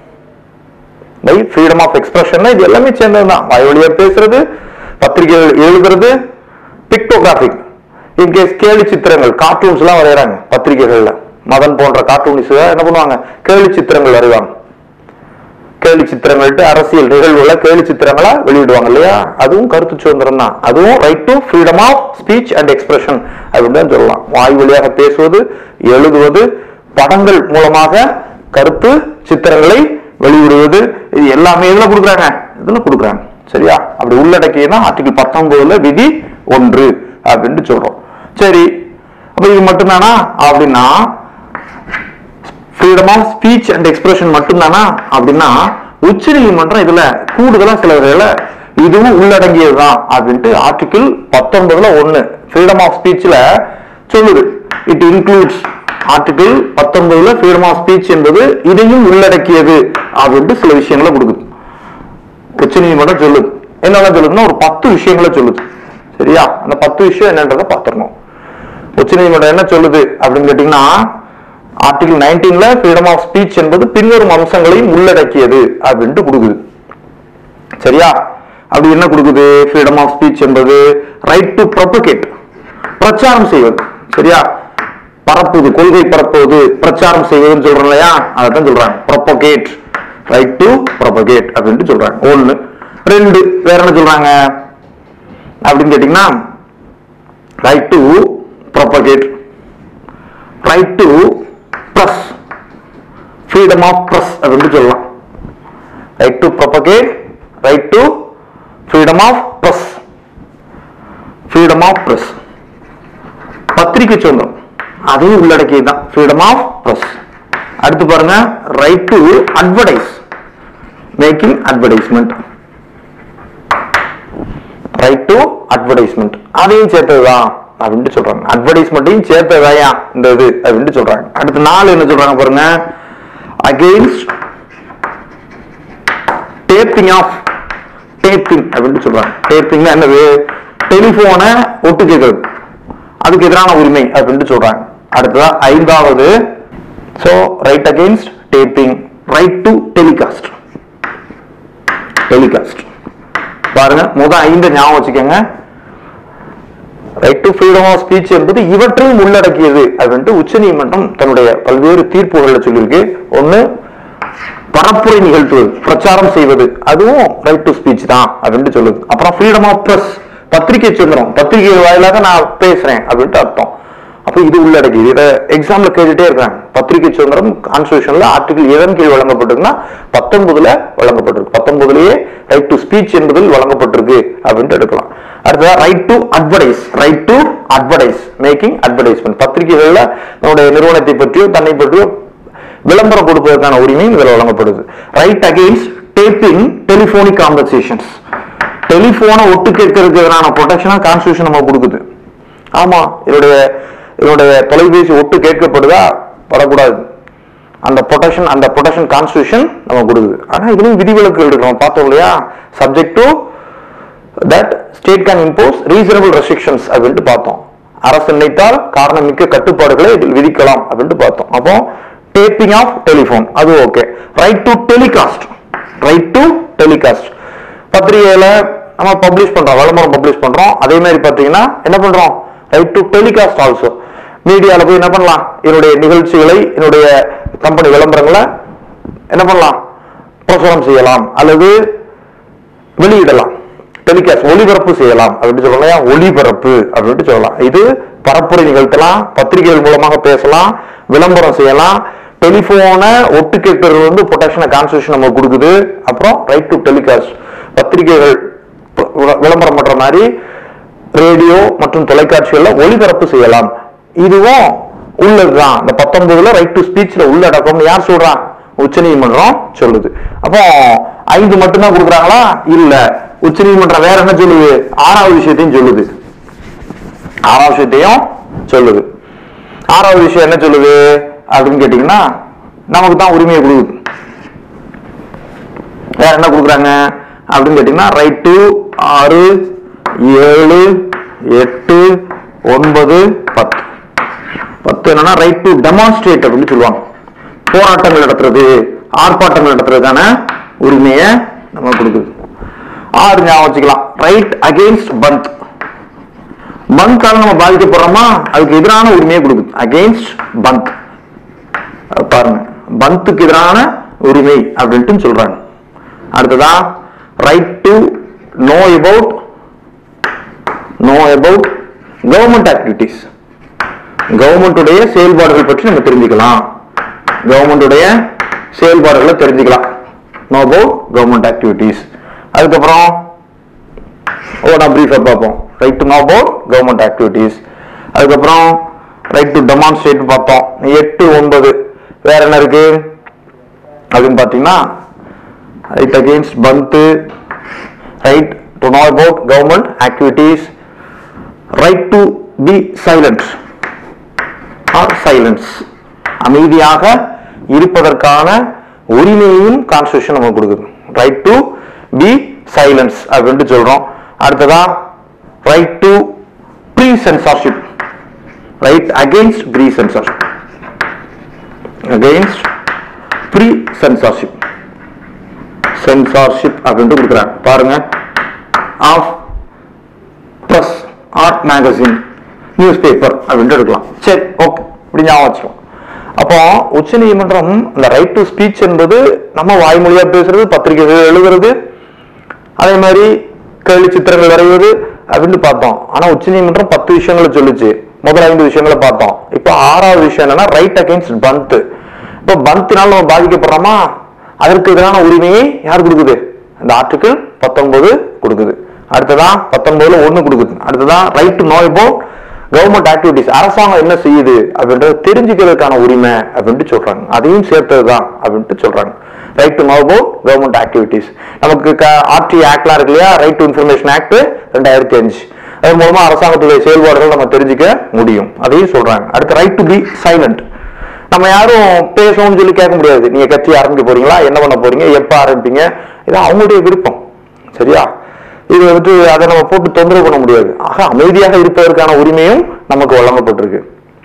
பை ஃப்ரீடம் ஆஃப் எக்ஸ்பிரஷன் இது எல்லாமே சேர்ந்தது தான் வாய் வழியா பேசுறது பத்திரிகைகள் எழுதுறது பிக்டோகிராஃபிக் இன்கேஸ் கேலி சித்திரங்கள் கார்ட்டூன்ஸ் எல்லாம் வரைகிறாங்க பத்திரிகைகள்ல மதன் போன்ற கார்ட்டூனிஸ் என்ன பண்ணுவாங்க கேலி சித்திரங்கள் வரைவாங்க கேலி சித்திரங்கள்ட்டு அரசியல் நிகழ்வுகளை கேலி சித்திரங்களா வெளியிடுவாங்க இல்லையா அதுவும் கருத்து சுதந்திரம் தான் அதுவும் right to freedom of speech and expression அப்படின்னு தான் சொல்லலாம் வாய் வழியாக பேசுவது எழுதுவது படங்கள் மூலமாக கருத்து சித்திரங்களை வெளியிடுவது இது எல்லாமே இதுல கொடுக்குறாங்க இதுல கொடுக்குறாங்க சரியா அப்படி உள்ளடக்கியனா ஆர்டிகல் பத்தொன்பதுல விதி ஒன்று அப்படின்ட்டு சொல்றோம் சரி அப்ப இது மட்டும்தானா அப்படின்னா freedom of speech and expression மட்டும்தானா அப்படின்னா உச்ச நீதிமன்றம் இதுல கூடுதலா சில வகையில இதுவும் உள்ளடங்கியதுதான் அப்படின்ட்டு ஆர்டிகிள் பத்தொன்பதுல ஒண்ணு ஃப்ரீடம் ஆஃப் ஸ்பீச்ல சொல்லுது இட் இன்க்ளூட்ஸ் ஆர்டிகிள் பத்தொன்பதுல ஃப்ரீடம் ஆஃப் ஸ்பீச் என்பது இதையும் உள்ளடக்கியது அப்படின்ட்டு சில விஷயங்களை கொடுக்குது உச்ச நீதிமன்றம் சொல்லுது என்னென்ன சொல்லுதுன்னா ஒரு பத்து விஷயங்களை சொல்லுது சரியா அந்த பத்து விஷயம் என்னன்றதை பார்த்துடணும் உச்சநீதிமன்றம் என்ன சொல்லுது அப்படின்னு கேட்டீங்கன்னா ஆர்டிகல் நைன்டீன்ல ஃப்ரீடம் ஆஃப் ஸ்பீச் என்பது பின்வரும் அம்சங்களையும் உள்ளடக்கியது அப்படின்ட்டு கொடுக்குது சரியா அப்படி என்ன கொடுக்குது ஃப்ரீடம் ஆஃப் ஸ்பீச் என்பது ரைட் டு ப்ரொபகேட் பிரச்சாரம் செய்வது சரியா பரப்புவது கொள்கை பரப்புவது பிரச்சாரம் செய்வதுன்னு சொல்றோம் இல்லையா அதான் சொல்றாங்க ப்ரொபகேட் ரைட் டு ப்ரொபகேட் அப்படின்ட்டு சொல்றாங்க ஒண்ணு ரெண்டு வேற என்ன சொல்றாங்க அப்படின்னு கேட்டீங்கன்னா right to propagate right to press freedom of press அப்படின்னு சொல்லலாம் right to propagate right to freedom of press freedom of press பத்திரிகை சுதந்திரம் அதையும் உள்ளடக்கியது தான் ஃப்ரீடம் ஆஃப் ப்ரெஸ் அடுத்து பாருங்க right to advertise making advertisement right to advertisement அதையும் சேர்த்ததுதான் அப்படின்ட்டு சொல்றாங்க அட்வர்டைஸ்மெண்ட்டையும் சேர்த்ததாயா இந்த இது அப்படின்ட்டு சொல்றாங்க அடுத்து நாலு என்ன சொல்றாங்க பாருங்க அகெயின்ஸ்ட் டேப்பிங் ஆஃப் டேப்பிங் அப்படின்ட்டு சொல்றாங்க டேப்பிங்னா என்னது டெலிபோனை ஒட்டு கேட்கறது அதுக்கு எதிரான உரிமை அப்படின்ட்டு சொல்றாங்க அடுத்ததா ஐந்தாவது so right against tapping right to telecast telecast பாருங்க முத ஐந்து ஞாபகம் வச்சுக்கோங்க right to freedom of speech என்பது இவற்றையும் உள்ளடக்கியது அப்படின்ட்டு உச்சநீதிமன்றம் தன்னுடைய பல்வேறு தீர்ப்புகள்ல சொல்லியிருக்கு ஒண்ணு பரப்புரை நிகழ்த்துவது பிரச்சாரம் செய்வது அதுவும் ரைட் டு ஸ்பீச் தான் அப்படின்ட்டு சொல்லுது அப்புறம் ஃப்ரீடம் ஆஃப் பிரஸ் பத்திரிகை சுதந்திரம் பத்திரிகை வாயிலாக நான் பேசுறேன் அப்படின்ட்டு அர்த்தம் அப்போ இது உள்ளடக்கியது இதை எக்ஸாம்ல கேட்டுட்டே இருக்காங்க பத்திரிகை சுதந்திரம் கான்ஸ்டியூஷன்ல ஆர்டிகல் எதன் கீழ் வழங்கப்பட்டிருக்குன்னா பத்தொன்பதுல வழங்கப்பட்டிருக்கு பத்தொன்பதுலயே ரைட் டு ஸ்பீச் என்பதில் வழங்கப்பட்டிருக்கு அப்படின்ட்டு எடுக்கலாம் அடுத்ததா right to advertise right to advertise making advertisement பத்திரிகைகள்ல நம்முடைய நிறுவனத்தை பற்றியோ தன்னை பற்றியோ விளம்பரம் கொடுப்பதற்கான உரிமையும் இதில் வழங்கப்படுது right against tapping telephonic compensations டெலிபோனை ஒட்டு கேட்கறதுக்கு எதிரான ப்ரொடெக்ஷனா கான்ஸ்டியூஷன் நம்ம கொடுக்குது ஆமா என்னுடைய என்னுடைய தொலைபேசி ஒட்டு கேட்கப்படுதா படக்கூடாது அந்த ப்ரொடெக்ஷன் அந்த ப்ரொடெக்ஷன் கான்ஸ்டியூஷன் நம்ம கொடுக்குது ஆனா இதுலயும் விதிவிலக்குகள் இருக்கு நம்ம பார்த்தோம் இல்லையா subject to that state can impose reasonable restrictions அப்படின்ட்டு பார்த்தோம் அரசு நினைத்தால் காரணமிக்க கட்டுப்பாடுகளை இதில் விதிக்கலாம் அப்படின்ட்டு பார்த்தோம் அப்போ டேப்பிங் ஆஃப் டெலிஃபோன் அது okay right to telecast right to telecast பத்திரிகையில நம்ம பப்ளிஷ் பண்றோம் விளம்பரம் பப்ளிஷ் பண்றோம் அதே மாதிரி பாத்தீங்கன்னா என்ன பண்றோம் ரைட் டு டெலிகாஸ்ட் ஆல்சோ மீடியால போய் என்ன பண்ணலாம் என்னுடைய நிகழ்ச்சிகளை என்னுடைய கம்பெனி விளம்பரங்களை என்ன பண்ணலாம் பிரசுரம் செய்யலாம் அல்லது வெளியிடலாம் டெலிகாஸ்ட் ஒளிபரப்பு செய்யலாம் அப்படின்னு சொல்லலாம் இல்லையா? ஒளிபரப்பு அப்படின்ட்டு சொல்லலாம் இது பரப்புரை நிகழ்த்தலாம் பத்திரிகைகள் மூலமாக பேசலாம் விளம்பரம் செய்யலாம் டெலிபோனை ஒட்டு கேட்கறது வந்து ப்ரொடெக்ஷன் கான்ஸ்டியூஷன் நமக்கு கொடுக்குது அப்புறம் ரைட் டு டெலிகாஸ்ட் பத்திரிகைகள் ப- விள- விளம்பரம் பண்ற மாதிரி ரேடியோ மற்றும் தொலைக்காட்சிகள்ல ஒளிபரப்பு செய்யலாம் இதுவும் உள்ளதுதான் இந்த பத்தொன்பதுல ரைட் டு ஸ்பீச்ல உள்ளடக்கம்னு யார் சொல்றா உச்சநீதிமன்றம் சொல்லுது அப்போ ஐந்து மட்டும்தான் கொடுக்குறாங்களா இல்ல உச்சநீதிமன்றம் வேற என்ன சொல்லுது ஆறாவது விஷயத்தையும் சொல்லுது ஆறாவது விஷயத்தையும் சொல்லுது ஆறாவது விஷயம் என்ன சொல்லுது அப்படின்னு கேட்டீங்கன்னா நமக்கு தான் உரிமையை கொடுக்குது வேற என்ன கொடுக்குறாங்க அப்படின்னு கேட்டீங்கன்னா ரைட் டு ஆறு ஏழு எட்டு ஒன்பது பத்து பத்து என்னன்னா ரைட் டு டெமான்ஸ்ட்ரேட் அப்படின்னு சொல்லுவாங்க போராட்டங்கள் நடத்துறது ஆர்ப்பாட்டங்கள் நடத்துறதுக்கான உரிமையை நம்ம கொடுக்குது ஆறு ஞாபகம் வச்சுக்கலாம் ரைட் அகெயின்ஸ்ட் பந்த் பந்தால நம்ம பாதிக்கப்படுறோமா அதுக்கு எதிரான உரிமையை கொடுக்குது அகெயின்ஸ்ட் பந்த் பாருங்க பந்துக்கு எதிரான உரிமை அப்படின்ட்டு சொல்றாங்க அடுத்ததா right to know about know about government activities கவர்மெண்ட்டுடைய செயல்பாடுகள் பற்றி நம்ம தெரிஞ்சுக்கலாம் கவர்மெண்ட்டுடைய செயல்பாடுகளை தெரிஞ்சுக்கலாம் நோ அபவுட் கவர்மெண்ட் ஆக்டிவிட்டிஸ் அதுக்கப்புறம் ஓ நான் பிரீஃபாக பார்ப்போம் right to know about government activities அதுக்கப்புறம் ரைட் டு டெமான்ஸ்ட்ரேட் பார்த்தோம் எட்டு ஒன்பது வேற என்ன இருக்கு அப்படின்னு பார்த்தீங்கன்னா ரைட் அகெயின்ஸ்ட் பந்து right to know about government activities right to be silent or silence அமைதியாக இருப்பதற்கான உரிமையையும் கான்ஸ்டியூஷன் நமக்கு கொடுக்குது ரைட் டு பி சைலன்ஸ் அப்படின்ட்டு சொல்றோம் அடுத்ததா right to pre censorship right against pre censorship against pre censorship censorship அப்படின்ட்டு கொடுக்குறாங்க பாருங்க of press or magazine newspaper அப்படின்ட்டு எடுக்கலாம் சரி ஓகே இப்படி ஞாபகம் வச்சுக்கலாம் அப்போ உச்ச நீதிமன்றம் இந்த ரைட் டு ஸ்பீச் என்பது நம்ம வாய்மொழியா பேசுறது பத்திரிகைகள் எழுதுறது அதே மாதிரி கேள்வி சித்திரங்கள் வரைவது அப்படின்னு பார்த்தோம் ஆனா உச்ச நீதிமன்றம் பத்து விஷயங்களை சொல்லுச்சு முதல் ஐந்து விஷயங்களை பார்த்தோம் இப்போ ஆறாவது விஷயம் என்னன்னா ரைட் அகேன்ஸ்ட் பந்த் இப்போ பந்தினால நம்ம பாதிக்கப்படுறோமா அதற்கு எதிரான உரிமையை யார் கொடுக்குது இந்த ஆர்டிகிள் பத்தொன்பது கொடுக்குது அடுத்ததான் பத்தொன்பதுல ஒண்ணு கொடுக்குது அடுத்ததான் right to know about government activities அரசாங்கம் என்ன செய்யுது அப்படின்றத தெரிஞ்சுக்கிறதுக்கான உரிமை அப்படின்ட்டு சொல்றாங்க அதையும் சேர்த்தது தான் அப்படின்ட்டு சொல்றாங்க right to know about government activities நமக்கு ஆர்டி ஆக்ட்லாம் இருக்கு இல்லையா ரைட் டு இன்ஃபர்மேஷன் ஆக்ட் ரெண்டாயிரத்தி அஞ்சு அது மூலமா அரசாங்கத்துடைய செயல்பாடுகள் நம்ம தெரிஞ்சுக்க முடியும் அதையும் சொல்றாங்க அடுத்து ரைட் டு பி சைலண்ட் நம்ம யாரும் பேசணும்னு சொல்லி கேட்க முடியாது நீங்க கட்சி ஆரம்பிக்க போறீங்களா என்ன பண்ண போறீங்க எப்ப ஆரம்பிப்பீங்க இது அவங்களுடைய விருப்பம் சரியா இது வந்துட்டு அதை நம்ம போட்டு தொந்தரவு பண்ண முடியாது ஆக அமைதியாக இருப்பதற்கான உரிமையும் நமக்கு வழங்கப்பட்டிருக்கு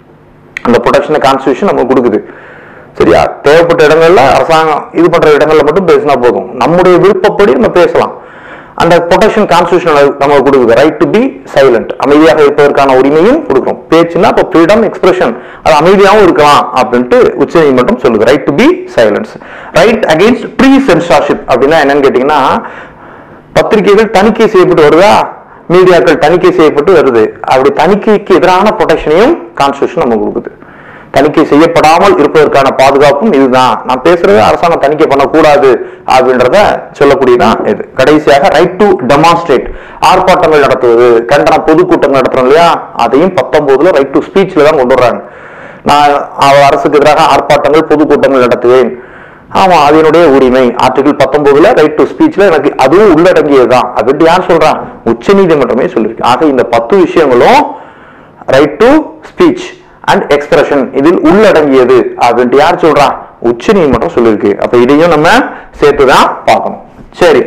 அந்த ப்ரொடெக்ஷன் கான்ஸ்டியூஷன் நமக்கு கொடுக்குது சரியா தேவைப்பட்ட இடங்கள்ல அரசாங்கம் இது பண்ற இடங்கள்ல மட்டும் பேசினா போதும் நம்முடைய விருப்பப்படி நம்ம பேசலாம் அந்த ப்ரொடெக்ஷன் கான்ஸ்டியூஷன் நமக்கு கொடுக்குது ரைட் டு பி சைலண்ட் அமைதியாக இருப்பதற்கான உரிமையும் கொடுக்குறோம் பேச்சுன்னா இப்போ ஃப்ரீடம் எக்ஸ்பிரஷன் அது அமைதியாகவும் இருக்கலாம் அப்படின்ட்டு உச்ச நீதிமன்றம் சொல்லுது right to be silence right against pre censorship அப்படின்னா என்னன்னு கேட்டீங்கன்னா பத்திரிகைகள் தணிக்கை செய்யப்பட்டு வருதா மீடியாக்கள் தணிக்கை செய்யப்பட்டு வருது அப்படி தணிக்கைக்கு எதிரான ப்ரொடெக்ஷனையும் கான்ஸ்டியூஷன் நமக்கு கொடுக்குது தணிக்கை செய்யப்படாமல் இருப்பதற்கான பாதுகாப்பும் இதுதான் நான் பேசுறது அரசாங்கம் தணிக்கை பண்ணக்கூடாது அப்படின்றத சொல்லக்கூடியதான் இது கடைசியாக ரைட் டு டெமான்ஸ்ட்ரேட் ஆர்ப்பாட்டங்கள் நடத்துவது கண்டன பொதுக்கூட்டங்கள் நடத்துறோம் இல்லையா அதையும் பத்தொன்பதுல ரைட் டு ஸ்பீச்ல தான் கொண்டு வர்றாங்க நான் அவ- அரசுக்கு எதிராக ஆர்ப்பாட்டங்கள் பொதுக்கூட்டங்கள் நடத்துவேன் ஆமா அது என்னுடைய உரிமை ஆர்டிகிள் பத்தொன்பதுல ரைட் டு ஸ்பீச்ல எனக்கு அதுவும் உள்ளடங்கியதுதான் அப்படின்ட்டு யார் சொல்றான் உச்ச நீதிமன்றமே சொல்லியிருக்கு ஆக இந்த பத்து விஷயங்களும் right to speech and expression இதில் உள்ளடங்கியது அப்படின்ட்டு யார் சொல்றா உச்ச நீதிமன்றம் சொல்லியிருக்கு அப்ப இதையும் நம்ம சேர்த்துதான் பார்க்கணும் சரி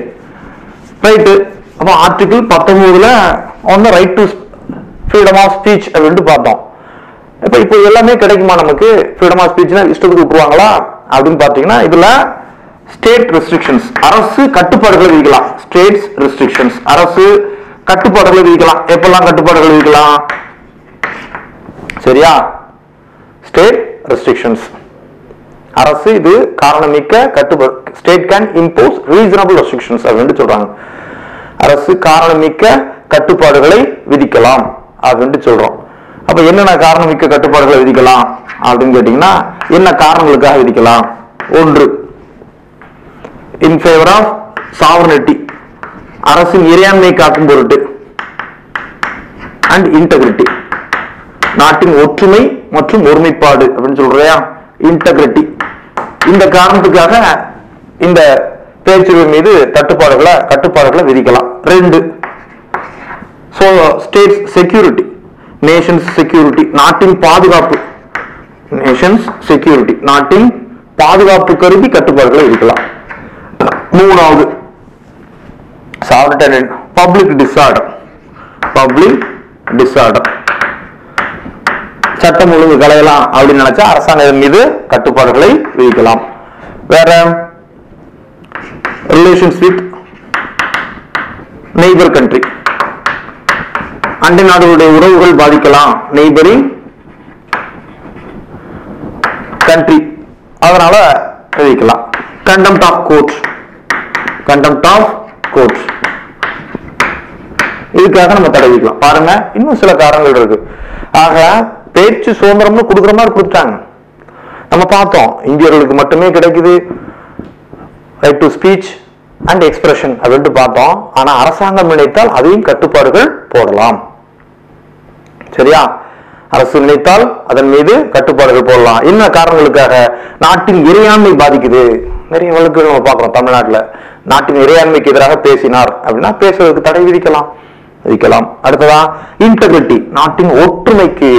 ரைட்டு அப்போ ஆர்டிகிள் பத்தொன்பதுல ஒன்னு right to freedom of speech அப்படின்ட்டு பார்த்தோம் இப்ப இப்போ எல்லாமே கிடைக்குமா நமக்கு ஃப்ரீடம் ஆஃப் ஸ்பீச்னா இஷ்டத்துக்கு விட்டுருவாங்களா அப்படின்னு பார்த்தீங்கன்னா இதுல ஸ்டேட் ரெஸ்ட்ரிக்ஷன்ஸ் அரசு கட்டுப்பாடுகளை விதிக்கலாம் ஸ்டேட்ஸ் ரெஸ்ட்ரிக்ஷன்ஸ் அரசு கட்டுப்பாடுகளை விதிக்கலாம் எப்பெல்லாம் கட்டுப்பாடுகள் விதிக்கலாம் சரியா ஸ்டேட் ரெஸ்ட்ரிக்ஷன்ஸ் அரசு இது காரணமிக்க கட்டுப்பாடு state can impose reasonable restrictions அப்படின்னு சொல்றாங்க அரசு காரணமிக்க கட்டுப்பாடுகளை விதிக்கலாம் அப்படின்ட்டு சொல்றோம் அப்ப என்னென்ன காரணமிக்க கட்டுப்பாடுகளை விதிக்கலாம் அப்படின்னு கேட்டீங்கன்னா என்ன காரணங்களுக்காக விதிக்கலாம் ஒன்று இன் ஃபேவர் ஆஃப் சாவர்னிட்டி அரசின் இறையாண்மை காக்கும் பொருட்டு அண்ட் இன்டெகிரிட்டி நாட்டின் ஒற்றுமை மற்றும் ஒருமைப்பாடு அப்படின்னு சொல்றியா இன்டெகிரிட்டி இந்த காரணத்துக்காக இந்த பேச்சுரிமை மீது தட்டுப்பாடுகளை கட்டுப்பாடுகளை விதிக்கலாம் ரெண்டு so states security nations security நாட்டின் பாதுகாப்பு நேஷன்ஸ் செக்யூரிட்டி நாட்டின் பாதுகாப்பு கருதி கட்டுப்பாடுகளை விதிக்கலாம் மூணாவது sovereign public disorder public disorder சட்டம் ஒழுங்கு கலையலாம் அப்படின்னு நினைச்சா அரசாங்கம் மீது கட்டுப்பாடுகளை விதிக்கலாம் வேற ரிலேஷன்ஸ் வித் நெய்பர் கண்ட்ரி அண்டை நாடுகளுடைய உறவுகள் பாதிக்கலாம் நெய்பரிங் கண்ட்ரி அதனால விதிக்கலாம் contempt of court contempt of court இதுக்காக நம்ம தடை விதிக்கலாம் பாருங்க இன்னும் சில காரணங்கள் இருக்கு ஆக பேச்சு சுதந்திரம்னு கொடுக்குற மாதிரி கொடுத்துட்டாங்க நம்ம பார்த்தோம் இந்தியர்களுக்கு மட்டுமே கிடைக்குது right to speech and expression அப்படின்ட்டு பார்த்தோம் ஆனா அரசாங்கம் நினைத்தால் அதையும் கட்டுப்பாடுகள் போடலாம் சரியா அரசு நினைத்தால் அதன் மீது கட்டுப்பாடுகள் போடலாம் என்ன காரணங்களுக்காக நாட்டின் இறையாண்மை பாதிக்குது நிறைய வழக்கு நம்ம பார்க்கிறோம் தமிழ்நாட்டுல நாட்டின் இறையாண்மைக்கு எதிராக பேசினார் அப்படின்னா பேசுறதுக்கு தடை விதிக்கலாம் விதிக்கலாம் அடுத்ததா இன்டெகிரிட்டி நாட்டின் ஒற்றுமைக்கு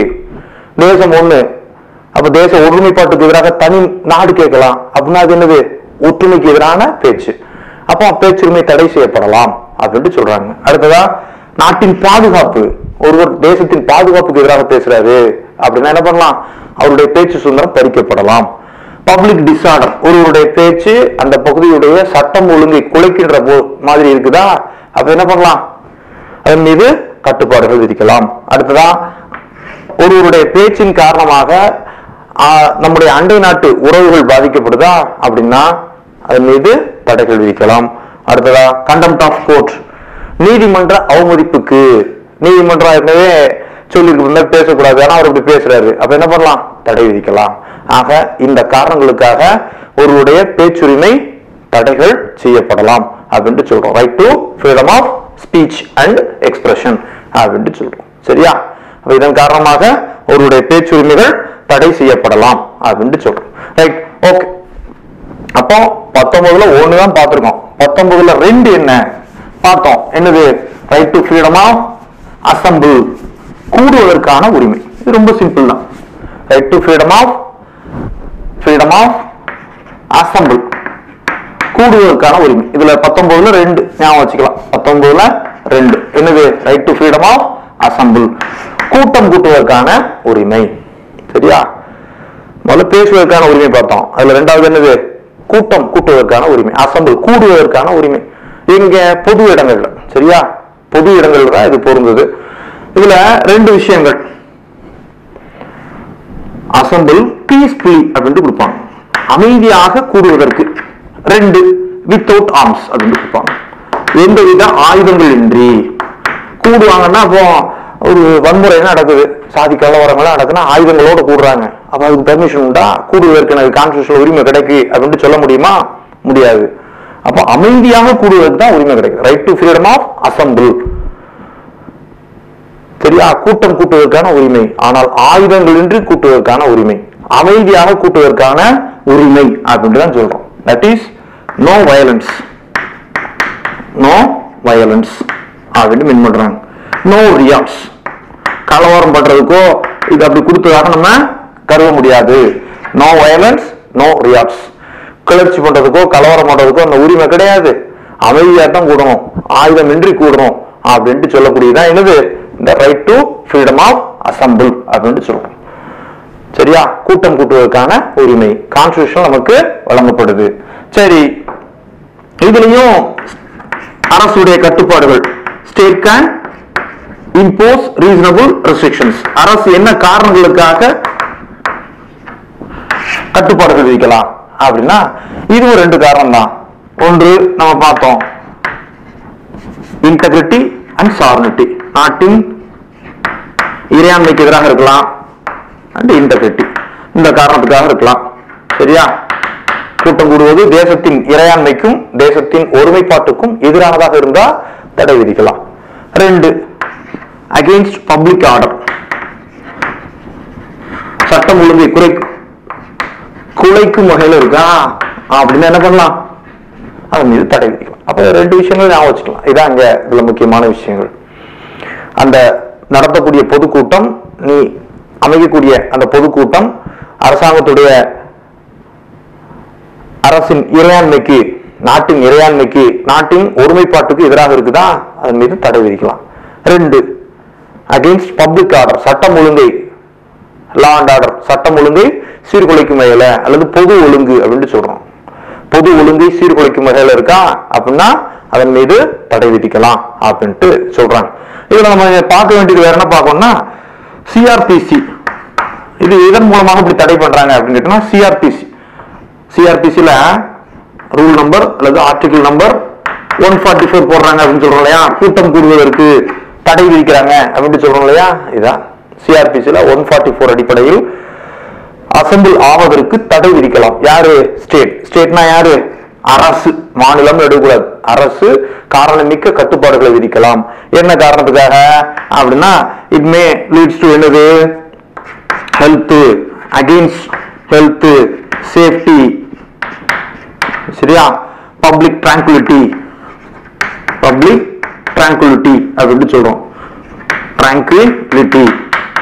தேசம் ஒண்ணு அப்ப தேச ஒருமைப்பாட்டுக்கு எதிராக தனி நாடு கேட்கலாம் அப்படின்னா அது என்னது ஒற்றுமைக்கு எதிரான பேச்சு அப்போ பேச்சுரிமை தடை செய்யப்படலாம் அப்படின்ட்டு சொல்றாங்க அடுத்ததா நாட்டின் பாதுகாப்பு ஒருவர் தேசத்தின் பாதுகாப்புக்கு எதிராக பேசுறாரு அப்படின்னா என்ன பண்ணலாம் அவருடைய பேச்சு சுதந்திரம் பறிக்கப்படலாம் பப்ளிக் டிஸார்டர் ஒருவருடைய பேச்சு அந்த பகுதியுடைய சட்டம் ஒழுங்கை குலைக்கின்ற போ- மாதிரி இருக்குதா அப்ப என்ன பண்ணலாம் அதன் மீது கட்டுப்பாடுகள் விதிக்கலாம் அடுத்ததா ஒருவருடைய பேச்சின் காரணமாக ஆ, நம்முடைய அண்டை நாட்டு உறவுகள் பாதிக்கப்படுதா அப்படின்னா அதன் மீது தடைகள் விதிக்கலாம் அடுத்ததா கண்டம்ட் ஆஃப் கோர்ட் நீதிமன்ற அவமதிப்புக்கு நீதிமன்றம் ஏற்கனவே சொல்லிருக்கு இந்த மாதிரி பேசக்கூடாது ஆனா அவர் இப்படி பேசுறாரு அப்ப என்ன பண்ணலாம் தடை விதிக்கலாம் ஆக இந்த காரணங்களுக்காக ஒருவருடைய பேச்சுரிமை தடைகள் செய்யப்படலாம் அப்படின்ட்டு சொல்றோம் right to freedom of speech and expression அப்படின்ட்டு சொல்றோம் சரியா அப்ப இதன் காரணமாக ஒருவருடைய பேச்சுரிமைகள் தடை செய்யப்படலாம் அப்படின்ட்டு சொல்றோம் ரைட் ஓகே அப்போ பத்தொன்பதுல ஒண்ணு தான் பார்த்திருக்கோம் பத்தொன்பதுல ரெண்டு என்ன பார்த்தோம் என்னது right to freedom of assemble கூடுவதற்கான உரிமை இது ரொம்ப சிம்பிள் தான் right to freedom of freedom of assemble கூடுவதற்கான உரிமை இதுல பத்தொன்பதுல ரெண்டு ஞாபகம் வச்சுக்கலாம் பத்தொன்பதுல ரெண்டு என்னது right to freedom of assemble கூட்டம் கூட்டுவதற்கான உரிமை சரியா முதல்ல பேசுவதற்கான உரிமை பார்த்தோம் அதுல ரெண்டாவது என்னது கூட்டம் கூட்டுவதற்கான உரிமை அசம்பிள் கூடுவதற்கான உரிமை இங்க பொது இடங்கள்ல சரியா பொது இடங்கள்ல தான் இது பொருந்தது இதுல ரெண்டு விஷயங்கள் அசம்பிள் பீஸ்ஃபுல்லி அப்படின்ட்டு கொடுப்பாங்க அமைதியாக கூடுவதற்கு ரெண்டு வித்தவுட் ஆர்ம்ஸ் அப்படின்னு கொடுப்பாங்க எந்தவித ஆயுதங்கள் இன்றி கூடுவாங்கன்னா அப்போ ஒரு வன்முறை நடக்குது சாதி கலவரங்கள்லாம் நடக்குதுன்னா ஆயுதங்களோட கூடுறாங்க அப்ப அதுக்கு பெர்மிஷன் உண்டா கூடுவதற்கு எனக்கு கான்ஸ்டியூஷன் உரிமை கிடைக்கு அப்படின்ட்டு சொல்ல முடியுமா முடியாது அப்போ அமைதியாக கூடுவதற்கு தான் உரிமை கிடைக்கும் right to freedom of assemble சரியா கூட்டம் கூட்டுவதற்கான உரிமை ஆனால் ஆயுதங்களின்றி கூட்டுவதற்கான உரிமை அமைதியாக கூட்டுவதற்கான உரிமை அப்படின்னு தான் சொல்றோம் that is no violence no violence அப்படின்னு மீன் பண்றாங்க நோ ரியாக்ஸ் கலவரம் பண்றதுக்கோ இது அப்படி கொடுத்ததாக நம்ம கருத முடியாது நோ வயலன்ஸ் நோ ரியாக்ஸ் கிளர்ச்சி பண்றதுக்கோ கலவரம் பண்றதுக்கோ அந்த உரிமை கிடையாது அமைதியா தான் கூடணும் ஆயுதமின்றி கூடணும் அப்படின்ட்டு சொல்லக்கூடியதான் என்னது இந்த right to freedom of assemble அப்படின்ட்டு சொல்றோம் சரியா கூட்டம் கூட்டுவதற்கான உரிமை கான்ஸ்டியூஷன் நமக்கு வழங்கப்படுது சரி இதுலயும் அரசுடைய கட்டுப்பாடுகள் state can impose reasonable restrictions அரசு என்ன காரணங்களுக்காக கட்டுப்பாடுகள் விதிக்கலாம் அப்படின்னா இதுவும் ரெண்டு காரணம் தான் ஒன்று நம்ம பார்த்தோம் இன்டெகிரிட்டி அண்ட் சார்னிட்டி நாட்டின் இறையாண்மைக்கு எதிராக இருக்கலாம் அண்ட் இன்டெகிரிட்டி இந்த காரணத்துக்காக இருக்கலாம் சரியா கூட்டம் கூடுவது தேசத்தின் இறையாண்மைக்கும் தேசத்தின் ஒருமைப்பாட்டுக்கும் எதிரானதாக இருந்தா தடை விதிக்கலாம் ரெண்டு அகெயின்ஸ்ட் பப்ளிக் ஆர்டர் சட்டம் ஒழுங்கை குறை குலைக்கும் வகையில் இருக்கா அப்படின்னு என்ன பண்ணலாம் அது மீது தடை விதிக்கலாம் அப்ப ரெண்டு விஷயங்கள் ஞாபகம் வச்சுக்கலாம் இதான் அங்க இதுல முக்கியமான விஷயங்கள் அந்த நடத்தக்கூடிய பொதுக்கூட்டம் நீ அமைக்கக்கூடிய அந்த பொதுக்கூட்டம் அரசாங்கத்துடைய அரசின் இறையாண்மைக்கு நாட்டின் இறையாண்மைக்கு நாட்டின் ஒருமைப்பாட்டுக்கு எதிராக இருக்குதா அதன் மீது தடை விதிக்கலாம் ரெண்டு அகைன்ஸ்ட் பப்ளிக் ஆர்டர் சட்டம் ஒழுங்கை லா அண்ட் ஆர்டர் சட்டம் ஒழுங்கை சீர்குலைக்கும் வகையில அல்லது பொது ஒழுங்கு அப்படின்னு சொல்றோம் பொது ஒழுங்கை சீர்குலைக்கும் வகையில இருக்கா அப்படின்னா அதன் மீது தடை விதிக்கலாம் அப்படின்ட்டு சொல்றாங்க இதுல நம்ம பார்க்க வேண்டியது வேற என்ன பார்க்கணும்னா சிஆர்பிசி இது இதன் மூலமாக இப்படி தடை பண்றாங்க அப்படின்னு கேட்டோம்னா சிஆர்பிசி சிஆர்பிசில ரூல் நம்பர் அல்லது article number one forty four போடுறாங்க அப்படின்னு சொல்றோம் இல்லையா கூட்டம் கூடுவதற்கு தடை விதிக்கிறாங்க அப்படின்னு சொல்றோம் இல்லையா இதான் சிஆர்பிசில ஒன் ஃபார்ட்டி ஃபோர் அடிப்படையில் அசம்பிள் ஆவதற்கு தடை விதிக்கலாம் யாரு ஸ்டேட் ஸ்டேட்னா யாரு அரசு மாநிலம் எடுக்கக்கூடாது அரசு காரணமிக்க கட்டுப்பாடுகளை விதிக்கலாம் என்ன காரணத்துக்காக அப்படின்னா இட் மே லீட்ஸ் டு என்னது ஹெல்த் அகெயின்ஸ்ட் ஹெல்த் சேஃப்டி சரியா பப்ளிக் tranquility பப்ளிக் tranquility அப்படின்னு சொல்றோம் tranquility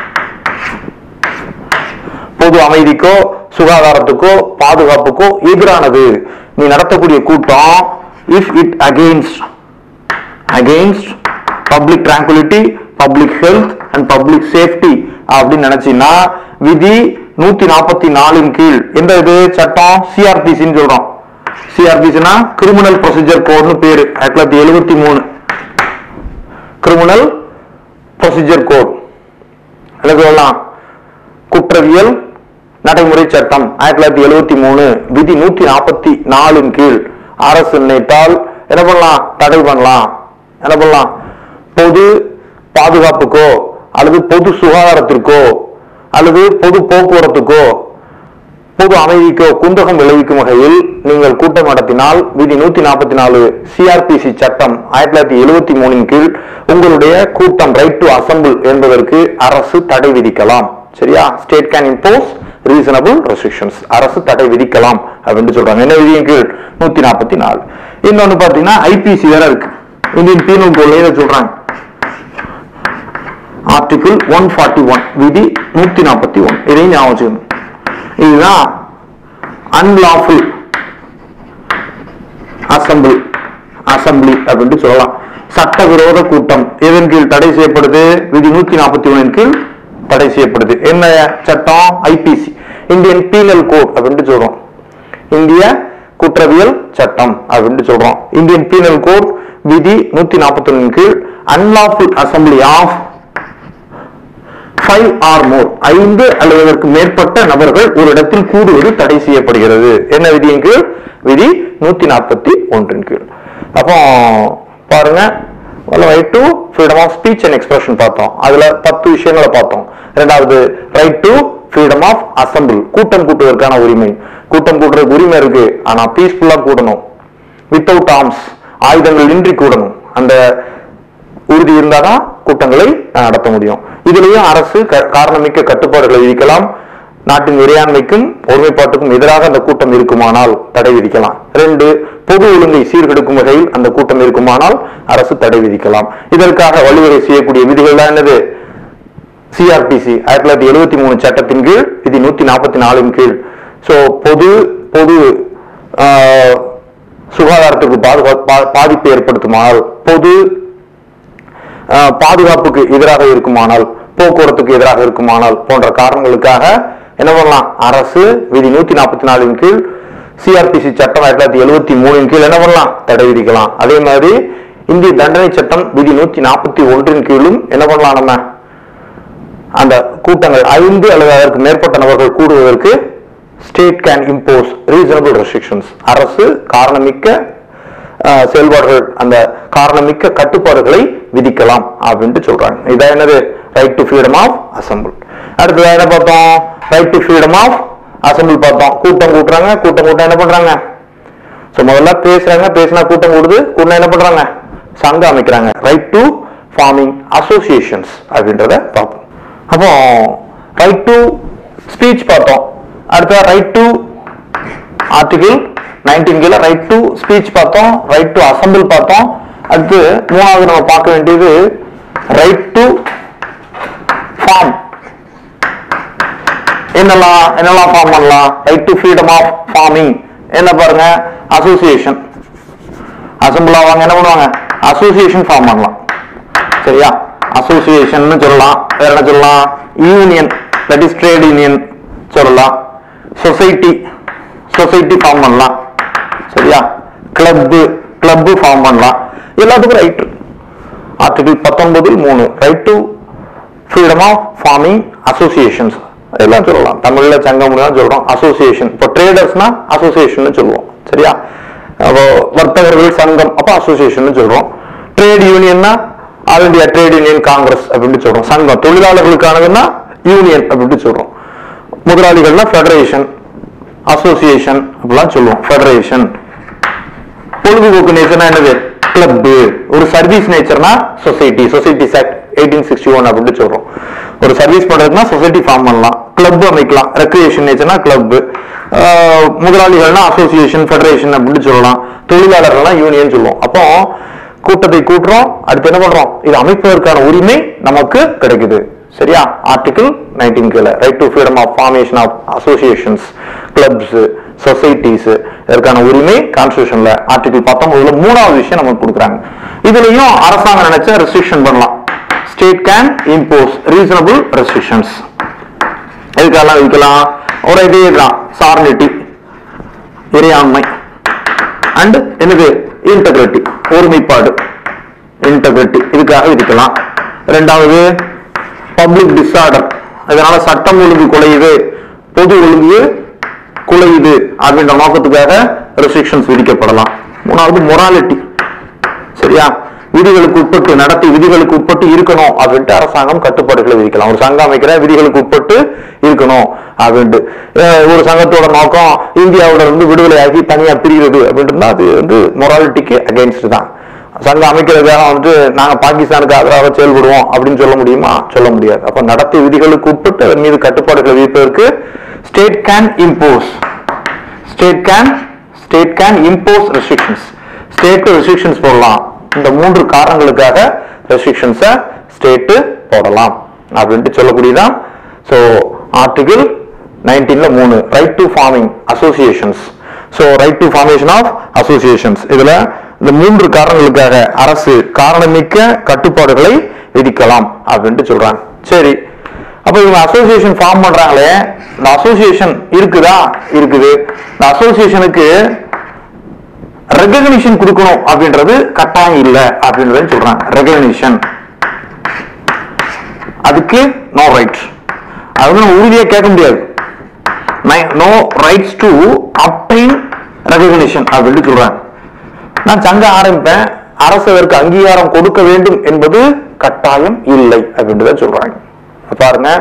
பொது அமைதிக்கோ சுகாதாரத்துக்கோ பாதுகாப்புக்கோ எதிரானது நீ நடத்தக்கூடிய கூட்டம் if it against against public tranquility public health and public safety அப்படின்னு நினைச்சீங்கன்னா விதி நூத்தி நாற்பத்தி நாலின் கீழ் எந்த இது சட்டம் சிஆர்பிசின்னு சொல்றோம் சிஆர்பிசினா கிரிமினல் ப்ரொசீஜர் கோட்னு பேரு ஆயிரத்தி தொள்ளாயிரத்தி எழுபத்தி மூணு கிரிமினல் ப்ரொசீஜர் கோட் அல்லது சொல்லலாம் குற்றவியல் நடைமுறை சட்டம் ஆயிரத்தி தொள்ளாயிரத்தி எழுபத்தி மூணு விதி நூத்தி நாற்பத்தி நாலின் கீழ் அரசு நினைத்தால் என்ன பண்ணலாம் தடை பண்ணலாம் என்ன பண்ணலாம் பொது பாதுகாப்புக்கோ அல்லது பொது சுகாதாரத்திற்கோ அல்லது பொது போக்குவரத்துக்கோ பொது அமைதிக்கோ குந்தகம் விளைவிக்கும் வகையில் நீங்கள் கூட்டம் நடத்தினால் விதி நூத்தி நாற்பத்தி நாலு சிஆர்பிசி சட்டம் ஆயிரத்தி தொள்ளாயிரத்தி எழுபத்தி மூணின் கீழ் உங்களுடைய கூட்டம் ரைட் டு அசம்பிள் என்பதற்கு அரசு தடை விதிக்கலாம் சரியா state can impose reasonable restrictions அரசு தடை விதிக்கலாம் அப்படின்னு சொல்றாங்க என்ன விதியின் கீழ் நூத்தி நாற்பத்தி நாலு இன்னொன்னு பாத்தீங்கன்னா ஐபிசி வேற இருக்கு இந்தியன் பீனல் கோட்ல சொல்றாங்க ஆர்டிகிள் ஒன் ஃபார்ட்டி ஒன் விதி நூத்தி நாற்பத்தி ஒன் இதையும் ஞாபகம் வச்சுக்கணும் இதுதான் அன்லாஃபுல் அசம்பிள் அசம்பிளி அப்படின்ட்டு சொல்லலாம் சட்டவிரோத கூட்டம் எதன் கீழ் தடை செய்யப்படுது விதி நூத்தி நாற்பத்தி ஒன்னின் கீழ் தடை செய்யப்படுது என்ன சட்டம் ஐபிசி இந்தியன் பீனல் கோட் அப்படின்ட்டு சொல்றோம் இந்திய குற்றவியல் சட்டம் அப்படின்ட்டு சொல்றோம் இந்தியன் பீனல் கோட் விதி நூத்தி நாற்பத்தி ஒன்னின் கீழ் unlawful assembly of five or more ஐந்து அல்லது அதற்கு மேற்பட்ட நபர்கள் ஒரு இடத்தில் கூடுவது தடை செய்யப்படுகிறது என்ன விதியின் கீழ் விதி நூத்தி நாற்பத்தி ஒன்றின் கீழ் அப்போ பாருங்க right to freedom of speech and expression பார்த்தோம் அதுல பத்து விஷயங்களை பார்த்தோம் ரெண்டாவது right to freedom of assemble கூட்டம் கூட்டுவதற்கான உரிமை கூட்டம் கூட்டுறதுக்கு உரிமை இருக்கு ஆனா பீஸ்ஃபுல்லா கூடணும் வித்தவுட் ஆர்ம்ஸ் ஆயுதங்கள் இன்றி கூடணும் அந்த உறுதி இருந்தாதான் கூட்டங்களை நடத்த முடியும் இதுலயும் அரசு க- காரணமிக்க கட்டுப்பாடுகளை விதிக்கலாம் நாட்டின் இறையாண்மைக்கும் ஒருமைப்பாட்டுக்கும் எதிராக அந்த கூட்டம் இருக்குமானால் தடை விதிக்கலாம் ரெண்டு பொது ஒழுங்கை சீர்கெடுக்கும் வகையில் அந்த கூட்டம் இருக்குமானால் அரசு தடை விதிக்கலாம் இதற்காக வழிவகை செய்யக்கூடிய விதிகள் தான் என்னது சிஆர்பிசி ஆயிரத்தி தொள்ளாயிரத்தி எழுபத்தி மூணு சட்டத்தின் கீழ் விதி நூத்தி நாற்பத்தி நாலின் கீழ் சோ பொது பொது ஆஹ், சுகாதாரத்துக்கு பாதுகா பா- பாதிப்பு ஏற்படுத்துமானால் பொது ஆஹ், பாதுகாப்புக்கு எதிராக இருக்குமானால் போக்குவரத்துக்கு எதிராக இருக்குமானால் போன்ற காரணங்களுக்காக என்ன பண்ணலாம் அரசு விதி நூத்தி நாற்பத்தி நாலின் கீழ் சிஆர்பிசி சட்டம் ஆயிரத்தி தொள்ளாயிரத்தி எழுபத்தி மூணின் கீழ் என்ன பண்ணலாம் தடை விதிக்கலாம் அதே மாதிரி இந்திய தண்டனை சட்டம் விதி நூத்தி நாற்பத்தி ஒன்றின் கீழும் என்ன பண்ணலாம் நம்ம அந்த கூட்டங்கள் ஐந்து அல்லது அதற்கு மேற்பட்ட நபர்கள் கூடுவதற்கு state can impose reasonable restrictions அரசு காரணமிக்க அஹ், செயல்பாடுகள் அந்த காரணமிக்க கட்டுப்பாடுகளை விதிக்கலாம் அப்படின்ட்டு சொல்றாங்க இதான் என்னது right to freedom of assemble அடுத்ததா என்ன பார்த்தோம் right to freedom of assemble பார்த்தோம் கூட்டம் கூட்டுறாங்க கூட்டம் கூட்டம் என்ன பண்றாங்க ஸோ முதல்ல பேசுறாங்க பேசினா கூட்டம் கூடுது கூட்டம் என்ன பண்றாங்க சங்கம் அமைக்கிறாங்க ரைட் டு ஃபார்மிங் அசோசியேஷன்ஸ் அப்படின்றத பார்ப்போம் அப்போ ரைட் டு ஸ்பீச் பார்த்தோம் அடுத்த ரைட் டு ஆர்டிகிள் நைன்டீன் கீழே ரைட் டு ஸ்பீச் பார்த்தோம் ரைட் டு அசம்பிள் பார்த்தோம் அடுத்து மூணாவது நம்ம பார்க்க வேண்டியது ரைட் டு ஃபார்ம் என்னெல்லாம் என்னெல்லாம் ஃபார்ம் பண்ணலாம் right to freedom of forming என்ன பாருங்க அசோசியேஷன் அசம்பிள் ஆவாங்க என்ன பண்ணுவாங்க அசோசியேஷன் ஃபார்ம் பண்ணலாம் சரியா அசோசியேஷன் சொல்லலாம் வேற என்ன சொல்லலாம் union that is trade union சொல்லலாம் சொசைட்டி சொசைட்டி ஃபார்ம் பண்ணலாம் சரியா கிளப்பு கிளப்பு ஃபார்ம் பண்ணலாம் எல்லாத்துக்கும் ரைட் ஆர்டிகிள் பத்தொன்பதில் மூணு right to freedom of forming associations எல்லாம் சொல்லலாம் தமிழ்ல சங்கம் தான் சொல்றோம் அசோசியேஷன் இப்போ ட்ரேடர்ஸ்னா அசோசியேஷன் சொல்லுவோம் சரியா அப்போ வர்த்தகர்கள் சங்கம் அப்போ அசோசியேஷன் சொல்றோம் ட்ரேட் யூனியன்னா All India Trade Union Congress அப்படின்னு சொல்றோம் சங்கம் தொழிலாளர்களுக்கானதுன்னா யூனியன் அப்படின்னு சொல்றோம் முதலாளிகள்னா ஃபெடரேஷன் அசோசியேஷன் அப்படிலாம் சொல்லுவோம் ஃபெடரேஷன் பொழுதுபோக்கு நேச்சர்னா என்னது கிளப் ஒரு சர்வீஸ் நேச்சர்னா society society act eighteen sixty one அப்படின்னு சொல்றோம் ஒரு சர்வீஸ் பண்றதுனா சொசைட்டி ஃபார்ம் பண்ணலாம் கிளப் அமைக்கலாம் ரெக்ரியேஷன் நேச்சர்னா கிளப் முதலாளிகள்னா அசோசியேஷன் ஃபெடரேஷன் அப்படின்னு சொல்லலாம் தொழிலாளர்கள்னா யூனியன் சொல்லுவோம் அப்போ கூட்டத்தை கூட்டுறோம் அடுத்து என்ன பண்றோம் இது அமைப்பதற்கான உரிமை நமக்கு கிடைக்குது சரியா ஆர்டிகிள் நைன்டீன் கீழே right to freedom of formation of associations clubs societies இதற்கான உரிமை கான்ஸ்டியூஷன்ல ஆர்டிகிள் பத்தொன்பதுல மூணாவது விஷயம் நமக்கு கொடுக்குறாங்க இதுலயும் அரசாங்கம் நினைச்சா ரெஸ்ட்ரிக்ஷன் பண்ணலாம் state can impose reasonable restrictions எதுக்கெல்லாம் விதிக்கலாம் ஒரு இதே தான் சார்னிட்டி இறையாண்மை அண்ட் என்னது இன்டெகிரிட்டி ஒருமைப்பாடு இன்டெகிரிட்டி இதுக்காக விதிக்கலாம் ரெண்டாவது பப்ளிக் டிஸார்டர் இதனால சட்டம் ஒழுங்கு குலையுது பொது ஒழுங்கு குலையுது அப்படின்ற நோக்கத்துக்காக ரெஸ்ட்ரிக்ஷன்ஸ் விதிக்கப்படலாம் மூணாவது மொராலிட்டி சரியா விதிகளுக்கு உட்பட்டு நடத்தி விதிகளுக்கு உட்பட்டு இருக்கணும் அப்படின்ட்டு அரசாங்கம் கட்டுப்பாடுகளை விதிக்கலாம் ஒரு சங்கம் அமைக்கிற விதிகளுக்கு உட்பட்டு இருக்கணும் அப்படின்ட்டு அஹ் ஒரு சங்கத்தோட நோக்கம் இந்தியாவுல இருந்து விடுதலையாகி தனியா பிரிகிறது அப்படின்ட்டு அது வந்து மொராலிட்டிக்கு அகைன்ஸ்ட் தான் சங்கம் அமைக்கிறதுக்காக வந்துட்டு நாங்க பாகிஸ்தானுக்கு ஆதரவாக செயல்படுவோம் அப்படின்னு சொல்ல முடியுமா சொல்ல முடியாது அப்ப நடத்தி விதிகளுக்கு உட்பட்டு அதன் மீது கட்டுப்பாடுகளை விதிப்பதற்கு state can impose state can state can impose restrictions state restrictions போடலாம் இந்த மூன்று காரணங்களுக்காக ரெஸ்ட்ரிக்ஷன்ஸை ஸ்டேட்டு போடலாம் அப்படின்ட்டு சொல்லக்கூடியதான் ஸோ ஆர்டிகிள் நைன்டீன்ல மூணு right to forming associations so right to formation of associations இதுல இந்த மூன்று காரணங்களுக்காக அரசு காரணமிக்க கட்டுப்பாடுகளை விதிக்கலாம் அப்படின்ட்டு சொல்றாங்க சரி அப்ப இவங்க அசோசியேஷன் ஃபார்ம் பண்றாங்களே இந்த அசோசியேஷன் இருக்குதா இருக்குது இந்த அசோசியேஷனுக்கு ரெகக்னிஷன் கொடுக்கணும் அப்படின்றது கட்டாயம் இல்லை அப்படின்றத சொல்றாங்க ரெகக்னிஷன் அதுக்கு நோ ரைட் அது வந்து நம்ம உறுதியா கேட்க முடியாது no rights to obtain recognition அப்படின்னு சொல்றாங்க நான் சங்கம் ஆரம்பிப்பேன் அரசு அதற்கு அங்கீகாரம் கொடுக்க வேண்டும் என்பது கட்டாயம் இல்லை அப்படின்றத சொல்றாங்க பாருங்க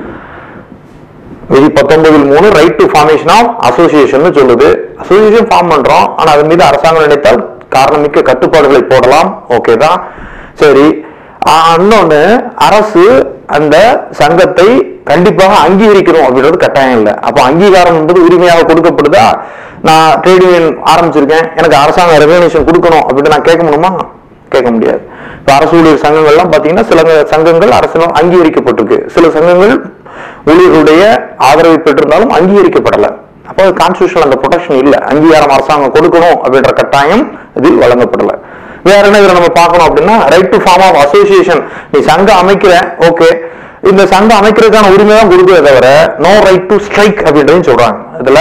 விதி பத்தொன்பதில் மூணு right to formation of association சொல்லுது அசோசியேஷன் ஃபார்ம் பண்றோம் ஆனா அதன் மீது அரசாங்கம் நினைத்தால் காரணமிக்க கட்டுப்பாடுகளை போடலாம் ஓகே தான் சரி ஆஹ் இன்னொன்னு அரசு அந்த சங்கத்தை கண்டிப்பாக அங்கீகரிக்கணும் அப்படின்றது கட்டாயம் இல்லை அப்போ அங்கீகாரம் என்பது உரிமையாக கொடுக்கப்படுதா நான் ட்ரேட் யூனியன் ஆரம்பிச்சிருக்கேன் எனக்கு அரசாங்கம் ரெகனேஷன் கொடுக்கணும் அப்படின்னு நான் கேட்க முடியுமா கேட்க முடியாது இப்போ அரசு ஊழியர் சங்கங்கள்லாம் பார்த்தீங்கன்னா சில சங்கங்கள் அரசினால் அங்கீகரிக்கப்பட்டிருக்கு சில சங்கங்கள் ஊழியர்களுடைய ஆதரவை பெற்றிருந்தாலும் அங்கீகரிக்கப்படலை அப்போ கான்ஸ்டியூஷன் அந்த ப்ரொடெக்ஷன் இல்லை அங்கீகாரம் அரசாங்கம் கொடுக்கணும் அப்படின்ற கட்டாயம் இதில் வழங்கப்படலை வேற என்ன இதுல நம்ம பார்க்கணும் அப்படின்னா right to form of association நீ சங்கம் அமைக்கிற ஓகே இந்த சங்கம் அமைக்கிறதுக்கான உரிமை தான் கொடுக்குறத தவிர நோ ரைட் டு ஸ்ட்ரைக் அப்படின்றதையும் சொல்றாங்க இதுல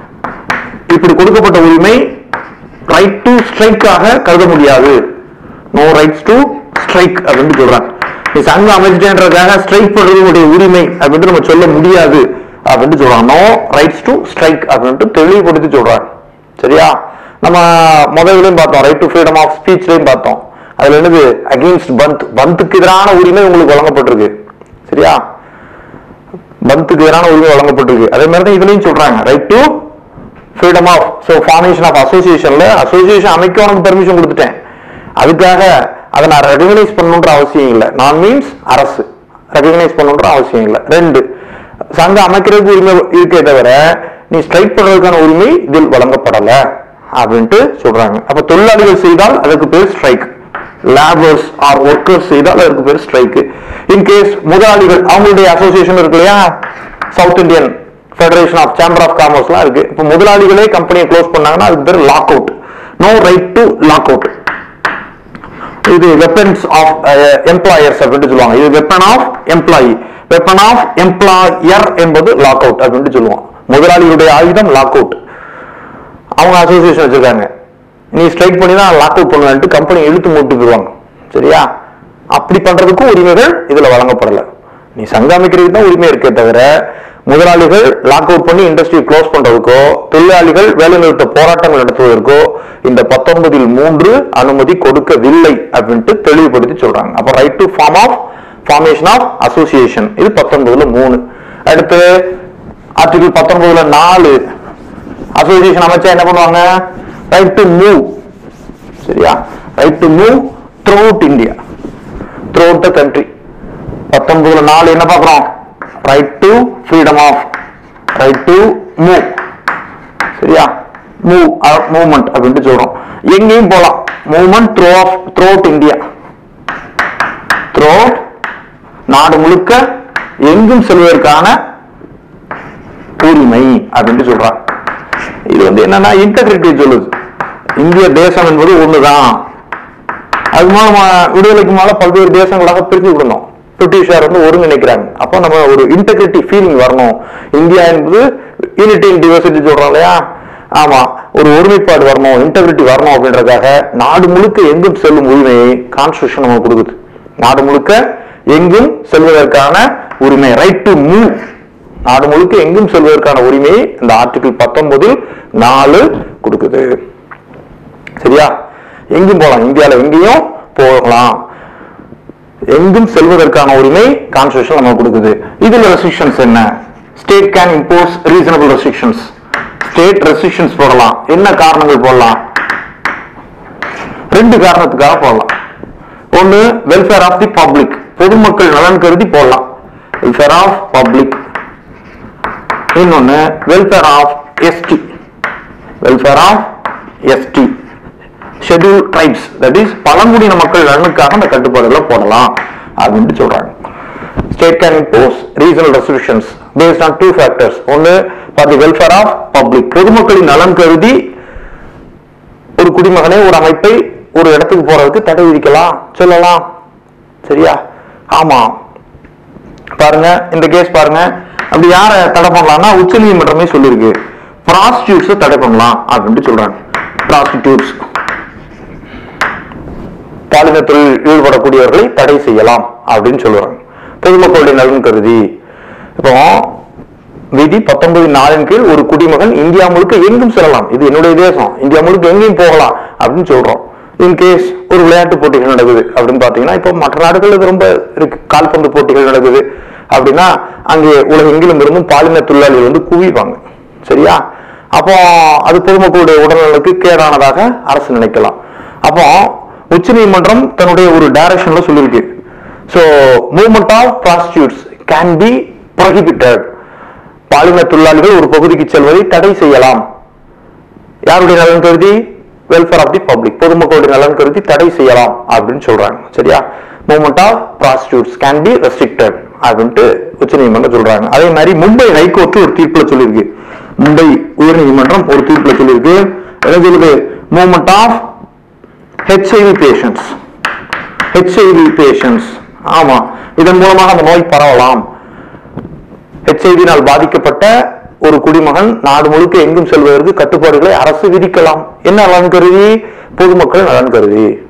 இப்படி கொடுக்கப்பட்ட உரிமை ரைட் டு ஸ்ட்ரைக்காக கருத முடியாது நோ ரைட்ஸ் டு ஸ்ட்ரைக் அப்படின்னு சொல்றாங்க நீ சங்கம் அமைச்சிட்டேன்றதுக்காக ஸ்ட்ரைக் பண்றது உங்களுடைய உரிமை அப்படின்ட்டு நம்ம சொல்ல முடியாது அப்படின்ட்டு சொல்றாங்க நோ ரைட்ஸ் டு ஸ்ட்ரைக் அப்படின்ட்டு தெளிவுபடுத்தி சொல்றாங்க சரியா நம்ம முதல்லையும் பார்த்தோம் ரைட் டு ஃப்ரீடம் ஆஃப் ஸ்பீச்லையும் பார்த்தோம் அதுல என்னது அகெயின்ஸ்ட் பந்த் பந்துக்கு எதிரான உரிமை உங்களுக்கு வழங்கப்பட்டிருக்கு சரியா பந்துக்கு எதிரான உரிமை வழங்கப்பட்டிருக்கு அதே மாதிரி தான் இதுலயும் சொல்றாங்க right to freedom of so formation of அசோசியேஷன்ல அசோசியேஷன் அமைக்க உனக்கு பெர்மிஷன் கொடுத்துட்டேன் அதுக்காக அதை நான் ரெகனைஸ் பண்ணணுன்ற அவசியம் இல்லை நான் மீன்ஸ் அரசு ரெகனைஸ் பண்ணணுன்ற அவசியம் இல்லை ரெண்டு சங்கம் அமைக்கிறதுக்கு உரிமை இருக்கே தவிர நீ ஸ்ட்ரைக் பண்றதுக்கான உரிமை இதில் வழங்கப்படல அப்படின்ட்டு சொல்றாங்க அப்ப தொழிலாளிகள் செய்தால் அதுக்கு பேர் ஸ்ட்ரைக் லேபர்ஸ் ஆர் ஒர்க்கர்ஸ் செய்தால் அதுக்கு பேர் ஸ்ட்ரைக் இன்கேஸ் முதலாளிகள் அவங்களுடைய அசோசியேஷன் இருக்கு இல்லையா south Indian federation of chamber of காமர்ஸ்லாம் இருக்கு இப்போ முதலாளிகளே கம்பெனியை க்ளோஸ் பண்ணாங்கன்னா அதுக்கு பேர் lock out no right to lock out இது வெப்பன்ஸ் ஆஃப் எம்ப்ளாயர்ஸ் அப்படின்னு சொல்லுவாங்க இது weapon of employee weapon of employer என்பது லாக் அவுட் அப்படின்னு சொல்லுவோம் முதலாளியுடைய ஆயுதம் லாக் அவுட் அவங்க அசோசியேஷன் வச்சிருக்காங்க நீ ஸ்ட்ரைக் பண்ணி தான் லாக் அவுட் பண்ணுவேன்ட்டு கம்பெனி இழுத்து மூட்டு போயிருவாங்க சரியா அப்படி பண்றதுக்கும் உரிமைகள் இதுல வழங்கப்படல நீ சங்கம் அமைக்கிறதுக்கு தான் உரிமை இருக்கே தவிர முதலாளிகள் லாக் அவுட் பண்ணி இண்டஸ்ட்ரி க்ளோஸ் பண்றதுக்கோ தொழிலாளிகள் வேலைநிறுத்த போராட்டங்கள் நடத்துவதற்கோ இந்த பத்தொன்பதில் மூன்று அனுமதி கொடுக்கவில்லை அப்படின்ட்டு தெளிவுபடுத்தி சொல்றாங்க அப்ப right to form of formation of association இது பத்தொன்பதுல மூணு அடுத்து ஆர்டிகல் பத்தொன்பதுல நாலு அசோசியேஷன் அமைச்சா என்ன பண்ணுவாங்க ரைட் டு மூவ் சரியா right to move throughout India throughout the country பத்தொன்பதுல நாலு என்ன பார்க்குறோம் right to freedom of right to move சரியா மூவ் மூவ்மெண்ட் அப்படின்ட்டு சொல்றோம் எங்கேயும் போகலாம் movement through of throughout India through நாடு முழுக்க எங்கும் செல்வதற்கான உரிமை அப்படின்ட்டு சொல்றாங்க இது வந்து என்னன்னா இன்டெகிரிட்டி சொல்லுது இந்திய தேசம் என்பது ஒண்ணுதான் அது மூலமா விடுதலைக்கு மேல பல்வேறு தேசங்களாக பிரிஞ்சு விடணும் பிரிட்டிஷார் வந்து ஒருங்கிணைக்கிறாங்க அப்போ நம்ம ஒரு இன்டெகிரிட்டி ஃபீலிங் வரணும் இந்தியா என்பது யூனிட்டி இன் டிவர்சிட்டி சொல்றோம் இல்லையா ஆமா ஒரு ஒருமைப்பாடு வரணும் இன்டெகிரிட்டி வரணும் அப்படின்றதுக்காக நாடு முழுக்க எங்கும் செல்லும் உரிமையை கான்ஸ்டியூஷன் நமக்கு கொடுக்குது நாடு முழுக்க எங்கும் செல்வதற்கான உரிமை ரைட் டு மூவ் நாடு முழுக்க எங்கும் செல்வதற்கான உரிமையை இந்த ஆர்டிகிள் பத்தொன்பதில் நாலு கொடுக்குது சரியா எங்கும் போகலாம் இந்தியால எங்கேயும் போகலாம் எங்கும் செல்வதற்கான உரிமை கான்ஸ்டியூஷன் நமக்கு கொடுக்குது இதுல ரெஸ்ட்ரிக்ஷன்ஸ் என்ன state can impose reasonable restrictions state restrictions போடலாம் என்ன காரணங்கள் போடலாம் ரெண்டு காரணத்துக்காக போடலாம் ஒன்னு வெல்ஃபேர் ஆஃப் தி பப்ளிக் பொதுமக்கள் நலன் கருதி போடலாம் வெல்ஃபேர் ஆஃப் பப்ளிக் இன்னொன்னு welfare of ST welfare of ST schedule tribes that is பழங்குடியின மக்கள் நலனுக்காக அந்த கட்டுப்பாடுகளை போடலாம் அப்படின்ட்டு சொல்றாங்க state can impose reasonal restrictions based on two factors ஒன்னு for the welfare of public பொதுமக்களின் நலன் கருதி ஒரு குடிமகனை ஒரு அமைப்பை ஒரு இடத்துக்கு போறதுக்கு தடை விதிக்கலாம் சொல்லலாம் சரியா ஆமா பாருங்க இந்த கேஸ் பாருங்க அப்படி யாரை தடை பண்ணலாம்னா உச்ச நீதிமன்றமே சொல்லியிருக்கு ப்ராஸ்டியூட்ஸை தடை பண்ணலாம் அப்படின்ட்டு சொல்றாங்க ப்ராஸ்டிடியூட்ஸ் பாலினத்தில் ஈடுபடக்கூடியவர்களை தடை செய்யலாம் அப்படின்னு சொல்லுவாங்க பொதுமக்களுடைய நலன் கருதி இப்போ விதி பத்தொன்பது நாளின் கீழ் ஒரு குடிமகன் இந்தியா முழுக்க எங்கும் செல்லலாம் இது என்னுடைய தேசம் இந்தியா முழுக்க எங்கேயும் போகலாம் அப்படின்னு சொல்றோம் இன்கேஸ் ஒரு விளையாட்டு போட்டிகள் நடக்குது அப்படின்னு பாத்தீங்கன்னா இப்போ மற்ற நாடுகள் இது ரொம்ப இருக்கு கால்பந்து போட்டிகள் நடக்குது அப்படின்னா அங்கே உலகெங்கிலும் இருந்தும் பாலின தொழிலாளிகள் வந்து குவிப்பாங்க சரியா அப்போ அது பொதுமக்களுடைய உடல்நலனுக்கு கேடானதாக அரசு நினைக்கலாம் அப்போ உச்சநீதிமன்றம் தன்னுடைய ஒரு டைரக்ஷன்ல சொல்லியிருக்கு so movement of prostitutes can be prohibited பாலின தொழிலாளிகள் ஒரு பகுதிக்கு செல்வதை தடை செய்யலாம் யாருடைய நலன் கருதி வெல்ஃபேர் ஆஃப் தி பப்ளிக் பொதுமக்களுடைய நலன் கருதி தடை செய்யலாம் அப்படின்னு சொல்றாங்க சரியா movement of prostitutes can be restricted அப்படின்ட்டு உச்சநீதிமன்றம் சொல்றாங்க அதே மாதிரி மும்பை ஹைகோர்ட் ஒரு தீர்ப்புல சொல்லியிருக்கு மும்பை உயர்நீதிமன்றம் ஒரு தீர்ப்புல சொல்லியிருக்கு என்ன சொல்லுது movement of HIV patients HIV patients ஆமா இதன் மூலமாக அந்த நோய் பரவலாம் ஹெச்ஐவினால் பாதிக்கப்பட்ட ஒரு குடிமகன் நாடு முழுக்க எங்கும் செல்வதற்கு கட்டுப்பாடுகளை அரசு விதிக்கலாம் என்ன நலன் கருதி பொதுமக்கள் நலன் கருதி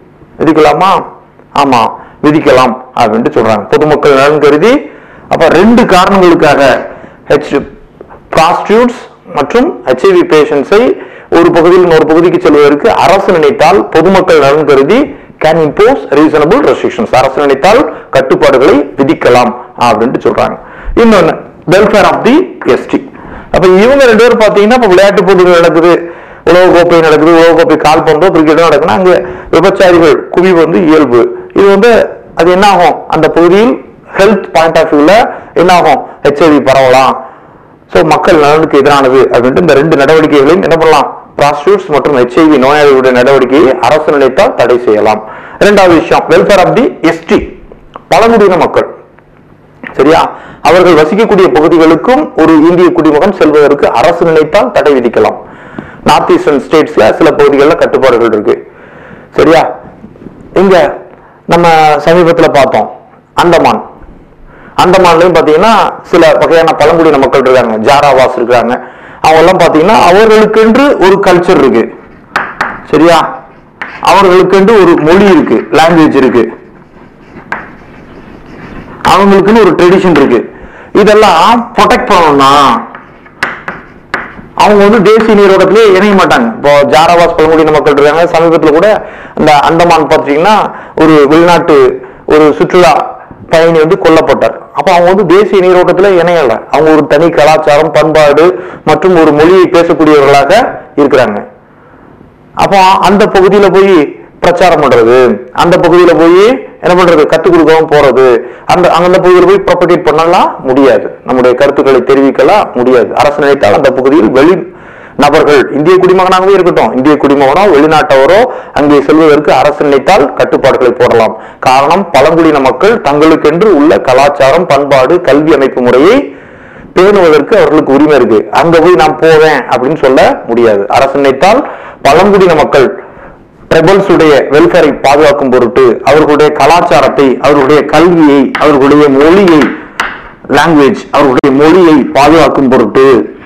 விதிக்கலாமா ஆமா விதிக்கலாம் அப்படின்ட்டு சொல்றாங்க பொதுமக்கள் நலன் கருதி அப்ப ரெண்டு காரணங்களுக்காக ஹெச் prostitutes மற்றும் ஹெச்ஐவி பேஷண்ட்ஸை ஒரு பகுதியில் இன்னொரு பகுதிக்கு செல்வதற்கு அரசு நினைத்தால் பொதுமக்கள் நலன் கருதி கேன் இம்போஸ் ரீசனபிள் ரெஸ்ட்ரிக்ஷன்ஸ் அரசு நினைத்தால் கட்டுப்பாடுகளை விதிக்கலாம் அப்படின்ட்டு சொல்றாங்க இன்னொன்னு வெல்ஃபேர் ஆஃப் தி எஸ்டி அப்ப இவங்க ரெண்டு பேரும் பாத்தீங்கன்னா இப்ப விளையாட்டு போட்டிகள் நடக்குது உலக கோப்பை நடக்குது உலக கோப்பை கால்பந்தோ கிரிக்கெட்டோ நடக்குதுன்னா அங்க விபச்சாரிகள் குவிவு வந்து இயல்பு இது வந்து அது என்ன ஆகும் அந்த பகுதியில் ஹெல்த் பாயிண்ட் ஆஃப் வியூல என்ன ஆகும் ஹெச்ஐவி பரவலாம் சோ மக்கள் நலனுக்கு எதிரானது அப்படின்ட்டு இந்த ரெண்டு நடவடிக்கைகளையும் என்ன பண்ணலாம் prostitutes மற்றும் ஹெச்ஐவி நோயாளிகளுடைய நடவடிக்கையை அரசு நினைத்தால் தடை செய்யலாம் இரண்டாவது விஷயம் வெல்ஃபேர் ஆஃப் தி எஸ்டி பழங்குடியின மக்கள் சரியா அவர்கள் வசிக்கக்கூடிய பகுதிகளுக்கும் ஒரு இந்திய குடிமகன் செல்வதற்கு அரசு நினைத்தால் தடை விதிக்கலாம் நார்த் ஈஸ்டர்ன் ஸ்டேட்ஸ்ல சில பகுதிகளில் கட்டுப்பாடுகள் இருக்கு சரியா இங்க நம்ம சமீபத்துல பார்த்தோம் அந்தமான் அந்தமான்லயும் பாத்தீங்கன்னா சில வகையான பழங்குடியின மக்கள் இருக்காங்க ஜாராவாஸ் இருக்காங்க அவங்க எல்லாம் பாத்தீங்கன்னா அவர்களுக்கென்று ஒரு கல்ச்சர் இருக்கு சரியா அவர்களுக்கென்று ஒரு மொழி இருக்கு லாங்குவேஜ் இருக்கு அவங்களுக்குன்னு ஒரு ட்ரெடிஷன் இருக்கு இதெல்லாம் ப்ரொடெக்ட் பண்ணணும்னா அவங்க வந்து தேசிய நீரோட்டத்திலே இணைய மாட்டாங்க இப்போ ஜாராவாஸ் பழங்குடியின மக்கள் இருக்காங்க சமீபத்தில் கூட இந்த அந்தமான் பார்த்தீங்கன்னா ஒரு வெளிநாட்டு ஒரு சுற்றுலா பயணி வந்து கொல்லப்பட்டார் அப்போ அவங்க வந்து தேசிய நீரோட்டத்தில் இணையல அவங்க ஒரு தனி கலாச்சாரம் பண்பாடு மற்றும் ஒரு மொழியை பேசக்கூடியவர்களாக இருக்கிறாங்க அப்போ அந்த பகுதியில போய் பிரச்சாரம் பண்றது அந்த பகுதியில போய் என்ன பண்றது கத்துக் கொடுக்கவும் போறது அந்த அந்த பகுதியில் போய் ப்ரொபகேட் பண்ணலாம் முடியாது நம்முடைய கருத்துக்களை தெரிவிக்கலாம் முடியாது அரசு நினைத்தால் அந்த பகுதியில் வெளி நபர்கள் இந்திய குடிமகனாகவே இருக்கட்டும் இந்திய குடிமகனோ வெளிநாட்டவரோ அங்கே செல்வதற்கு அரசு நினைத்தால் கட்டுப்பாடுகளை போடலாம் காரணம் பழங்குடியின மக்கள் தங்களுக்கென்று உள்ள கலாச்சாரம் பண்பாடு கல்வி அமைப்பு முறையை பேணுவதற்கு அவர்களுக்கு உரிமை இருக்கு அங்க போய் நான் போவேன் அப்படின்னு சொல்ல முடியாது அரசு நினைத்தால் பழங்குடியின மக்கள் ட்ரைபல்ஸ் உடைய வெல்ஃபேரை பாதுகாக்கும் பொருட்டு அவர்களுடைய கலாச்சாரத்தை அவர்களுடைய கல்வியை அவர்களுடைய மொழியை லாங்குவேஜ் அவர்களுடைய மொழியை பாதுகாக்கும் பொருட்டு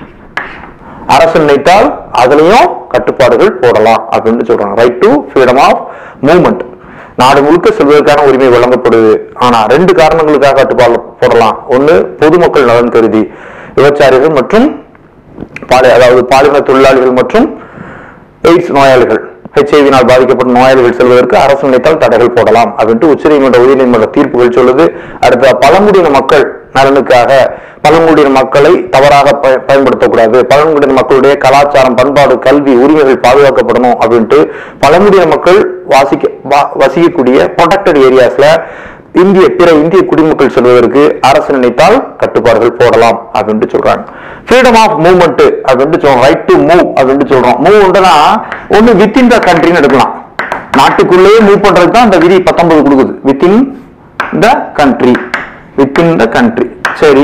அரசு நினைத்தால் அதுலயும் கட்டுப்பாடுகள் போடலாம் அப்படின்னு சொல்றாங்க right to freedom of movement நாடு முழுக்க செல்வதற்கான உரிமை வழங்கப்படுது ஆனா ரெண்டு காரணங்களுக்காக கட்டுப்பாடு போடலாம் ஒண்ணு பொதுமக்கள் நலன் கருதி விபச்சாரிகள் மற்றும் பாலி அதாவது பாலின தொழிலாளிகள் மற்றும் எய்ட்ஸ் நோயாளிகள் ஹெச்ஐவினால் பாதிக்கப்பட்ட நோயாளிகள் செல்வதற்கு அரசு நினைத்தால் தடைகள் போடலாம் அப்படின்ட்டு உச்சநீதிமன்ற உயர்நீதிமன்ற தீர்ப்புகள் சொல்லுது அடுத்த பழங்குடியின மக்கள் நலனுக்காக பழங்குடியின மக்களை தவறாக பய- பயன்படுத்தக்கூடாது பழங்குடியின மக்களுடைய கலாச்சாரம் பண்பாடு கல்வி உரிமைகள் பாதுகாக்கப்படணும் அப்படின்ட்டு பழங்குடியின மக்கள் வாசிக்க வா- வசிக்கக்கூடிய ப்ரொடெக்டட் ஏரியாஸ்ல இந்திய பிற இந்திய குடிமக்கள் செல்வதற்கு அரசு நினைத்தால் கட்டுப்பாடுகள் போடலாம் அப்படின்ட்டு சொல்றாங்க ஃப்ரீடம் ஆஃப் மூவ்மெண்ட் அப்படின்ட்டு சொல்றோம் ரைட் டு மூவ் அப்படின்ட்டு சொல்றோம் மூவ் உண்டுனா ஒண்ணு வித்தின் த கண்ட்ரின்னு எடுக்கலாம் நாட்டுக்குள்ளேயே மூவ் பண்றதுக்கு தான் அந்த விதி பத்தொன்பது கொடுக்குது within the country within the country சரி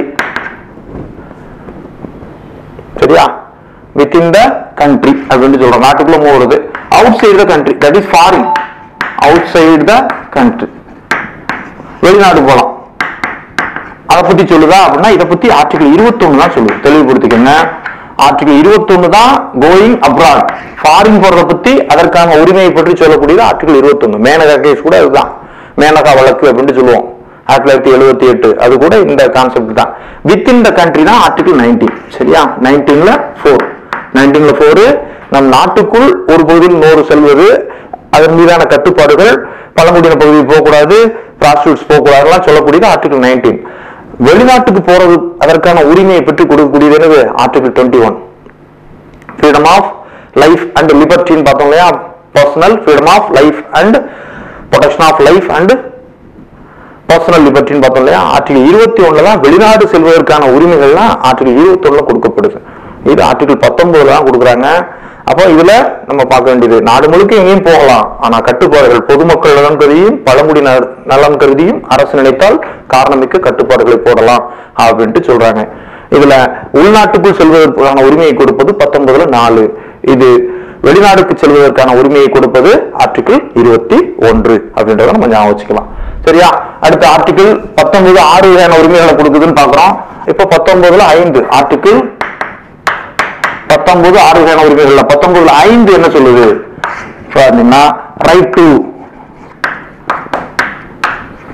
சரியா வித்தின் த கண்ட்ரி அப்படின்னு சொல்றோம் நாட்டுக்குள்ள மூவ் வருது outside the country that is foreign outside the country வெளிநாடு போலாம் அதை பத்தி சொல்லுதா அப்படின்னா இதை பத்தி ஆர்டிகல் 21 தான் சொல்லுது தெளிவுபடுத்திக்கங்க ஆர்டிகல் 21 தான் கோயிங் அப்ராட் ஃபாரின் போறதை பத்தி அதற்கான உரிமையை பற்றி சொல்லக்கூடியது ஆர்டிகல் 21 மேனகா கேஸ் கூட அதுதான் மேனகா வழக்கு அப்படின்னு சொல்லுவோம் ஆயிரத்தி தொள்ளாயிரத்தி எழுபத்தி எட்டு அது கூட இந்த கான்செப்ட் தான் வித்தின் த கண்ட்ரி தான் ஆர்டிகல் நைன்டீன் சரியா நைன்டீன்ல ஃபோர் நைன்டீன்ல ஃபோர் நம் நாட்டுக்குள் ஒரு பகுதியில் இன்னொரு செல்வது அதன் மீதான கட்டுப்பாடுகள் பழங்குடியின பகுதியில் போகக்கூடாது ப்ராஸ்டியூட்ஸ் போகக்கூடாதுலாம் சொல்லக்கூடியது ஆர்டிகல் நைன்டீன் வெளிநாட்டுக்கு போறது அதற்கான உரிமையை பெற்றுக் கொடுக்கக்கூடியது என்னது article twenty one freedom of life and லிபர்ட்டின்னு பார்த்தோம் இல்லையா personal freedom of life and protection of life and personal லிபர்ட்டின்னு பார்த்தோம் இல்லையா ஆர்டிகல் இருபத்தி ஒண்ணுல தான் வெளிநாடு செல்வதற்கான உரிமைகள்லாம் ஆர்டிகல் இருபத்தி ஒண்ணுல கொடுக்கப்படுது இது ஆர்டிகல் பத்தொன்பதுல தான் கொடுக்குறாங்க அப்போ இதுல நம்ம பார்க்க வேண்டியது நாடு முழுக்க எங்கேயும் போகலாம் ஆனா கட்டுப்பாடுகள் பொதுமக்கள் நலன் கருதியும் பழங்குடி நல- நலன் கருதியும் அரசு நினைத்தால் காரணமிக்க கட்டுப்பாடுகளை போடலாம் அப்படின்ட்டு சொல்றாங்க இதுல உள்நாட்டுக்குள் செல்வதற்கான உரிமையை கொடுப்பது பத்தொன்பதுல நாலு இது வெளிநாடுக்கு செல்வதற்கான உரிமையை கொடுப்பது ஆர்டிகிள் இருபத்தி ஒன்று அப்படின்றத நம்ம ஞாபகம் வச்சுக்கலாம் சரியா அடுத்த ஆர்டிகிள் பத்தொன்பது ஆறு வகையான உரிமைகளை கொடுக்குதுன்னு பாக்குறோம் இப்ப பத்தொன்பதுல ஐந்து ஆர்டிகிள் பத்தொன்பது ஆறு வகையான உரிமைகள்ல பத்தொன்பதுல ஐந்து என்ன சொல்லுது பாத்தீங்கன்னா right to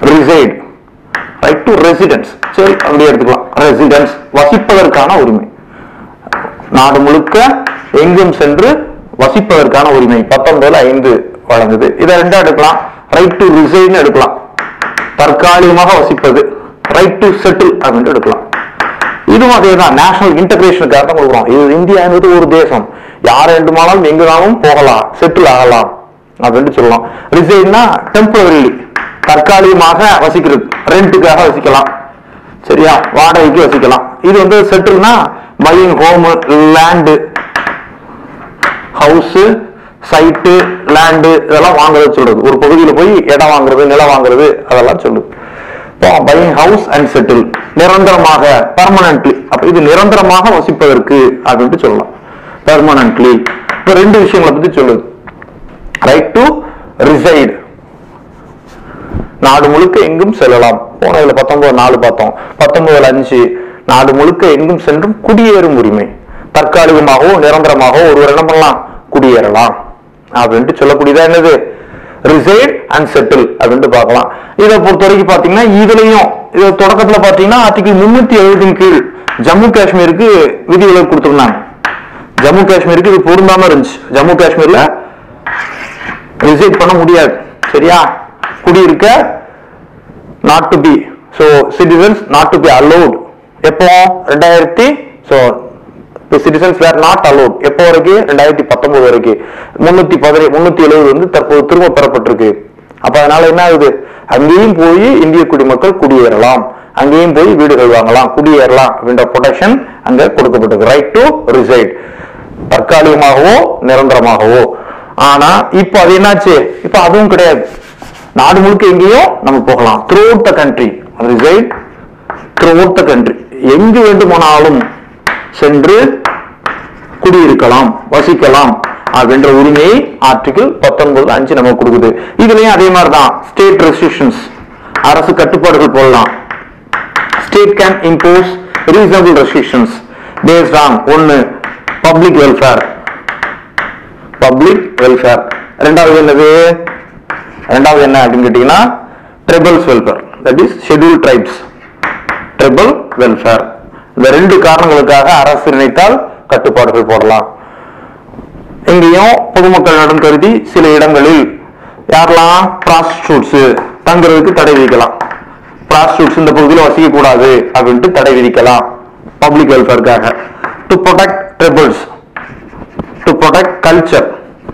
reside right to residence சரி அப்படியே எடுத்துக்கலாம் ரெசிடென்ஸ் வசிப்பதற்கான உரிமை நாடு முழுக்க எங்கும் சென்று வசிப்பதற்கான உரிமை பத்தொன்பதுல ஐந்து வழங்குது இதை ரெண்டா எடுக்கலாம் ரைட் டு ரிசைன் எடுக்கலாம் தற்காலிகமாக வசிப்பது ரைட் டு செட்டில் அப்படின்னு எடுக்கலாம் இதுவும் அதே தான் நேஷனல் இன்டகிரேஷனுக்காக தான் கொடுக்குறோம் இது இந்தியா என்பது ஒரு தேசம் யார் வேண்டுமானாலும் எங்குனாலும் போகலாம் செட்டில் ஆகலாம் அப்படின்னு சொல்லலாம் ரிசைன்னா டெம்பரரிலி தற்காலிகமாக வசிக்கிறது ரெண்டுக்காக வசிக்கலாம் சரியா வாடகைக்கு வசிக்கலாம் இது வந்து செட்டில்னா buying home land house site land இதெல்லாம் வாங்குறது சொல்றது ஒரு பகுதியில் போய் இடம் வாங்குறது நிலம் வாங்குறது அதெல்லாம் சொல்லுது பையிங் ஹவுஸ் அண்ட் செட்டில் நிரந்தரமாக பர்மனன்ட்லி அப்ப இது நிரந்தரமாக வசிப்பதற்கு அப்படின்ட்டு சொல்லலாம் பெர்மனன்ட்லி இப்ப ரெண்டு விஷயங்களை பத்தி சொல்லுது ரைட் டு ரிசைடு நாடு முழுக்க எங்கும் செல்லலாம் போனதுல பத்தொன்பது நாலு பார்த்தோம் பத்தொன்பதுல அஞ்சு நாடு முழுக்க எங்கும் சென்றும் குடியேறும் உரிமை தற்காலிகமாகவோ நிரந்தரமாகவோ ஒருவர் என்ன பண்ணலாம் குடியேறலாம் அப்படின்ட்டு சொல்லக்கூடியதா என்னது ரிசைட் அண்ட் செட்டில் அப்படின்ட்டு பார்க்கலாம் இதை பொறுத்த வரைக்கும் பாத்தீங்கன்னா இதுலயும் இது தொடக்கத்துல பாத்தீங்கன்னா ஆர்டிகல் முன்னூத்தி எழுபதின் கீழ் ஜம்மு காஷ்மீருக்கு விதிவிலக்கு கொடுத்திருந்தாங்க ஜம்மு காஷ்மீருக்கு இது பொருந்தாம இருந்துச்சு ஜம்மு காஷ்மீர்ல ரிசைட் பண்ண முடியாது சரியா குடியிருக்க not to be so citizens not to be allot எப்போ ரெண்டாயிரத்தி so citizens were not allot எப்போ வரைக்கும் ரெண்டாயிரத்தி பத்தொன்பது வரைக்கும் முன்னூத்தி பதினேழு முன்னூத்தி எழுபது வந்து தற்போது திரும்ப பெறப்பட்டிருக்கு அப்ப அதனால என்ன ஆகுது அங்கேயும் போய் இந்திய குடிமக்கள் குடியேறலாம் அங்கேயும் போய் வீடுகள் வாங்கலாம் குடியேறலாம் அப்படின்ற ப்ரொடெக்ஷன் அங்க கொடுக்கப்பட்டிருக்கு ரைட் டு ரிசைட் தற்காலிகமாகவோ நிரந்தரமாகவோ ஆனா இப்ப அது என்னாச்சு இப்ப அதுவும் கிடையாது நாடு முழுக்க எங்கேயும் நம்ம போகலாம் through the country reside through the country எங்கு வேண்டுமானாலும் சென்று குடியிருக்கலாம் வசிக்கலாம் அப்படின்ற உரிமையை ஆர்டிகிள் பத்தொன்பது அஞ்சு நமக்கு கொடுக்குது இதுலயும் அதே மாதிரி தான் ஸ்டேட் ரெஸ்ட்ரிக்ஷன்ஸ் அரசு கட்டுப்பாடுகள் போடலாம் state can impose reasonable restrictions based on ஒன்னு பப்ளிக் வெல்ஃபேர் பப்ளிக் வெல்ஃபேர் ரெண்டாவது என்னது ரெண்டாவது என்ன அப்படின்னு கேட்டீங்கன்னா tribals welfare that is schedule tribes tribal welfare இந்த ரெண்டு காரணங்களுக்காக அரசு நினைத்தால் கட்டுப்பாடுகள் போடலாம் இங்கேயும் பொதுமக்கள் நலன் கருதி சில இடங்களில் யாரெல்லாம் ப்ராஸ்டியூட்ஸ் தங்குறதுக்கு தடை விதிக்கலாம் ப்ராஸ்டியூட்ஸ் இந்த பகுதியில் வசிக்க கூடாது அப்படின்ட்டு தடை விதிக்கலாம் பப்ளிக் வெல்ஃபேருக்காக to protect tribals to protect culture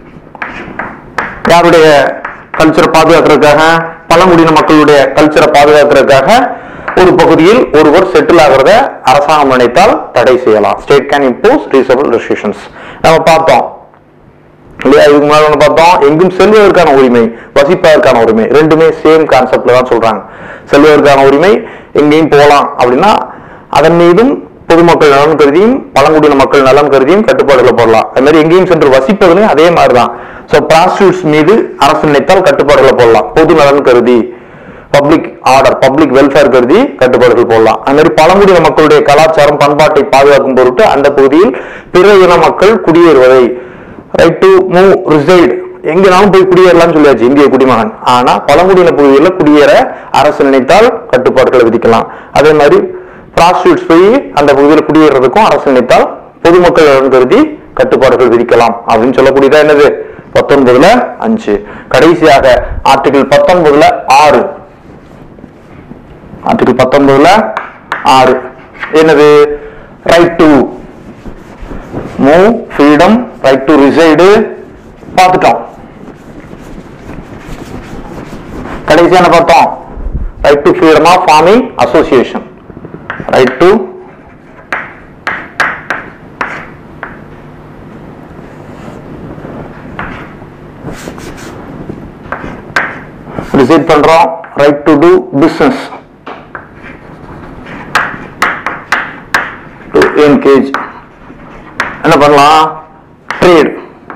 யாருடைய கல்ச்சரை பாதுகாக்கிறதுக்காக பழங்குடியின மக்களுடைய கல்ச்சரை பாதுகாக்கிறதுக்காக ஒரு பகுதியில் ஒருவர் செட்டில் ஆகிறத அரசாங்கம் நினைத்தால் தடை செய்யலாம் state can impose reasonable restrictions நம்ம பார்த்தோம் இல்லையா இதுக்கு முன்னாடி ஒண்ணு பார்த்தோம் எங்கும் செல்வதற்கான உரிமை வசிப்பதற்கான உரிமை ரெண்டுமே சேம் கான்செப்ட்ல தான் சொல்றாங்க செல்வதற்கான உரிமை எங்கேயும் போகலாம் அப்படின்னா அதன் மீதும் பொதுமக்கள் நலன் கருதியும் பழங்குடியின மக்கள் நலன் கருதியும் கட்டுப்பாடுகளை போடலாம் அது மாதிரி எங்கேயும் சென்று வசிப்பதுலையும் அதே மாதிரி தான் ஸோ ப்ராஸ்டியூட்ஸ் மீது அரசு நினைத்தால் கட்டுப்பாடுகளை போடலாம் பொது நலன் கருதி பப்ளிக் ஆர்டர் பப்ளிக் வெல்ஃபேர் கருதி கட்டுப்பாடுகள் போடலாம் அது மாதிரி பழங்குடியின மக்களுடைய கலாச்சாரம் பண்பாட்டை பாதுகாக்கும் பொருட்டு அந்த பகுதியில் பிற இன மக்கள் குடியேறுவதை ரைட் டு மூவ் ரிசைடு எங்கனாலும் போய் குடியேறலாம்னு சொல்லியாச்சு இந்திய குடிமகன் ஆனா பழங்குடியின பகுதிகளில் குடியேற அரசு நினைத்தால் கட்டுப்பாடுகளை விதிக்கலாம் அதே மாதிரி ப்ராஸ்டியூட்ஸ் போய் அந்த பகுதியில் குடியேறதுக்கும் அரசு நினைத்தால் பொதுமக்கள் நலன் கருதி கட்டுப்பாடுகள் விதிக்கலாம் அப்படின்னு சொல்லக்கூடியதா என்னது பத்தொன்பதுல அஞ்சு கடைசியாக ஆர்டிகிள் பத்தொன்பதுல ஆறு ஆர்டிகிள் பத்தொன்பதுல ஆறு என்னது right to move freedom right to reside பார்த்துட்டோம் கடைசியா என்ன பார்த்தோம் right to freedom of forming association right to reside பண்றோம் right to do business to engage என்ன பண்ணலாம் ட்ரேட்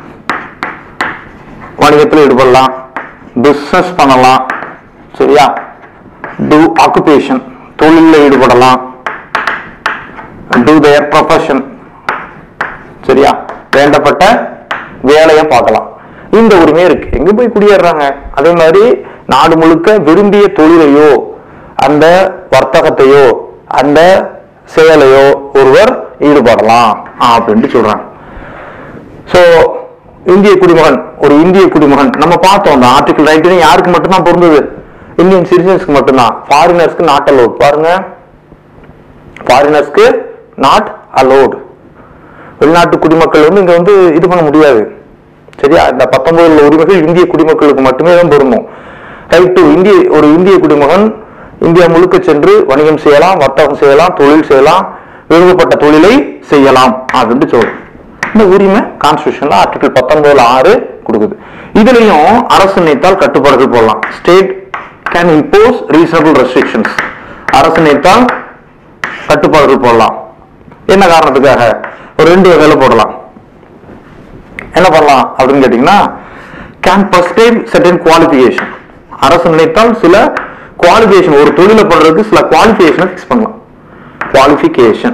வணிகத்தில் ஈடுபடலாம் பிசினஸ் பண்ணலாம் சரியா டூ ஆக்குபேஷன் தொழிலில் ஈடுபடலாம் டூ their ப்ரொஃபஷன் சரியா வேண்டப்பட்ட வேலையை பார்க்கலாம் இந்த உரிமை இருக்கு எங்க போய் குடியேறாங்க அதே மாதிரி நாடு முழுக்க விரும்பிய தொழிலையோ அந்த வர்த்தகத்தையோ அந்த செயலையோ ஒருவர் ஈடுபடலாம் அப்படின்ட்டு சொல்றாங்க சோ இந்திய குடிமகன் ஒரு இந்திய குடிமகன் நம்ம பார்த்தோம் அந்த ஆர்டிகல் ரைட்டிங் யாருக்கு மட்டும்தான் பொருந்தது இந்தியன் சிட்டிசன்ஸ்க்கு மட்டும்தான் ஃபாரினர்ஸ்க்கு நாட் அலோட் பாருங்க ஃபாரினர்ஸ்க்கு நாட் அலோட் வெளிநாட்டு குடிமக்கள் வந்து இங்க வந்து இது பண்ண முடியாது சரியா இந்த பத்தொன்பதுல உரிமைகள் இந்திய குடிமக்களுக்கு மட்டுமே தான் பொருந்தும் ரைட் டு இந்திய ஒரு இந்திய குடிமகன் இந்தியா முழுக்க சென்று வணிகம் செய்யலாம் வர்த்தகம் செய்யலாம் தொழில் செய்யலாம் விரும்பப்பட்ட தொழிலை செய்யலாம் அப்படின்னு சொல்றோம் இந்த உரிமை கான்ஸ்டியூஷன்ல ஆர்டிகல் பத்தொன்பதுல ஆறு கொடுக்குது இதுலயும் அரசு நினைத்தால் கட்டுப்பாடுகள் போடலாம் state can impose reasonable restrictions அரசு நினைத்தால் கட்டுப்பாடுகள் போடலாம் என்ன காரணத்துக்காக ஒரு ரெண்டு வகையில போடலாம் என்ன பண்ணலாம் அப்படின்னு கேட்டீங்கன்னா கேன் பர்ஸ்டைவ் சர்டன் குவாலிஃபிகேஷன் அரசு நினைத்தால் சில குவாலிஃபிகேஷன் ஒரு தொழிலை பண்றதுக்கு சில குவாலிஃபிகேஷனை ஃபிக்ஸ் பண்ணலாம் qualification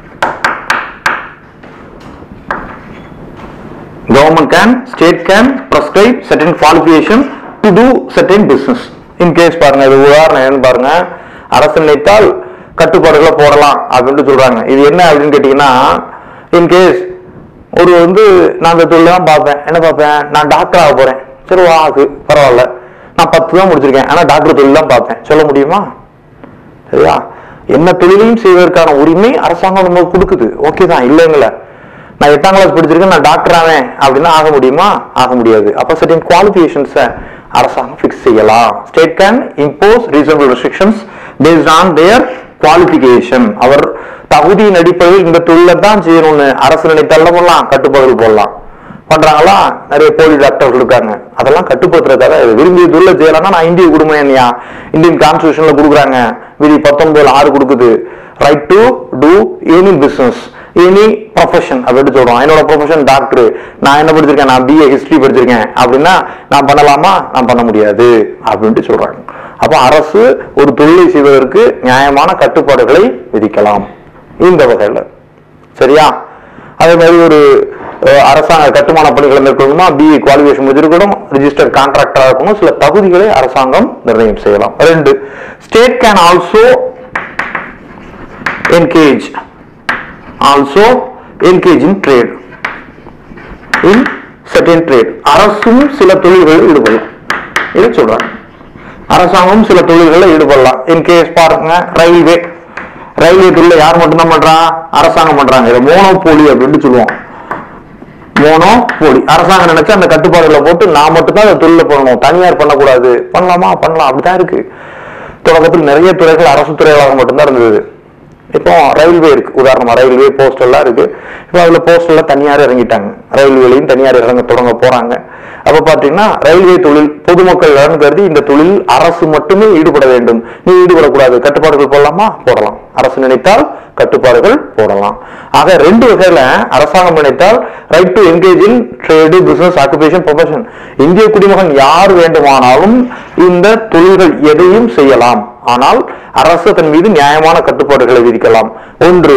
government can state can prescribe certain qualification to do certain business in case பாருங்க இது உதாரணம் என்னன்னு பாருங்க அரசு நினைத்தால் கட்டுப்பாடுகளை போடலாம் அப்படின்ட்டு சொல்றாங்க இது என்ன அப்படின்னு கேட்டீங்கன்னா இன் கேஸ் ஒரு வந்து நான் இந்த தொழில் தான் பார்ப்பேன் என்ன பார்ப்பேன் நான் டாக்டர் ஆக போறேன் சரி ஆகு பரவாயில்ல நான் பத்து தான் முடிச்சிருக்கேன் ஆனா டாக்டர் தொழில் தான் பார்ப்பேன் சொல்ல முடியுமா சரியா என்ன தொழிலையும் செய்வதற்கான உரிமை அரசாங்கம் நமக்கு கொடுக்குது ஓகே தான் இல்லைங்கள நான் எட்டாம் கிளாஸ் படிச்சிருக்கேன் நான் டாக்டர் ஆவேன் அப்படின்னா ஆக முடியுமா ஆக முடியாது அப்ப சர்டன் குவாலிஃபிகேஷன்ஸை அரசாங்கம் ஃபிக்ஸ் செய்யலாம் state can impose reasonable restrictions based on their qualification அவர் தகுதியின் அடிப்படையில் இந்த தொழிலை தான் செய்யணும்னு அரசு நினைத்தாலும் பண்ணலாம் கட்டுப்பாடுகள் போடலாம் பண்றாங்களா நிறைய போலி டாக்டர்கள் இருக்காங்க அதெல்லாம் கட்டுப்படுத்துறதுக்காக இது விரும்பிய தொழில செய்யலாம்னா நான் இந்திய குடும்பம் என்னையா இந்தியன் கான்ஸ்டியூஷன்ல கொடுக்குறாங்க விதி பத்தொன்பதுல ஆறு கொடுக்குது right to do any business any profession அப்படின்னு சொல்றோம் என்னோட ப்ரொஃபஷன் டாக்டர் நான் என்ன படிச்சிருக்கேன் நான் பிஏ ஹிஸ்டரி படிச்சிருக்கேன் அப்படின்னா நான் பண்ணலாமா நான் பண்ண முடியாது அப்படின்ட்டு சொல்றாங்க அப்ப அரசு ஒரு தொழிலை செய்வதற்கு நியாயமான கட்டுப்பாடுகளை விதிக்கலாம் இந்த வகையில சரியா அதே மாதிரி ஒரு அஹ், அரசாங்க கட்டுமான பணிகளை மேற்கொள்ளணுமா பிஇ குவாலிஃபிகேஷன் முடிச்சிருக்கணும் ரிஜிஸ்டர் கான்ட்ராக்டரா இருக்கணும் சில தகுதிகளை அரசாங்கம் நிர்ணயம் செய்யலாம் ரெண்டு state can also engage also engage in trade in second trade அரசும் சில தொழில்களில் ஈடுபடலாம் இதை சொல்றாங்க அரசாங்கம் சில தொழில்களில் ஈடுபடலாம் இன்கேஸ் பாருங்க ரயில்வே ரயில்வே தொழில யார் மட்டும்தான் பண்றா அரசாங்கம் பண்றாங்க இதை மோனோபோலி அப்படின்னு சொல்லுவோம் மோனோபோலி அரசாங்கம் நினைச்சா அந்த கட்டுப்பாடுகளை போட்டு நான் மட்டும்தான் அந்த தொழில பண்ணணும் தனியார் பண்ணக்கூடாது பண்ணலாமா பண்ணலாம் அப்படிதான் இருக்கு தொடக்கத்தில் நிறைய துறைகள் அரசு துறைகளாக மட்டும்தான் இருந்தது இப்போ ரயில்வே இருக்கு உதாரணமா ரயில்வே போஸ்ட் எல்லாம் இருக்கு இப்போ அதுல போஸ்ட் எல்லாம் தனியார் இறங்கிட்டாங்க ரயில்வேலையும் தனியார் இறங்க தொடங்க போறாங்க அப்ப பாத்தீங்கன்னா ரயில்வே தொழில் பொதுமக்கள் நலன் கருதி இந்த தொழில் அரசு மட்டுமே ஈடுபட வேண்டும் நீ ஈடுபடக்கூடாது கட்டுப்பாடுகள் போடலாமா போடலாம் அரசு நினைத்தால் கட்டுப்பாடுகள் போடலாம் ஆக ரெண்டு வகையில அரசாங்கம் நினைத்தால் right to engage in trade business occupation profession இந்திய குடிமகன் யார் வேண்டுமானாலும் இந்த தொழில்கள் எதையும் செய்யலாம் ஆனால் அரசு தன் மீது நியாயமான கட்டுப்பாடுகளை விதிக்கலாம் ஒன்று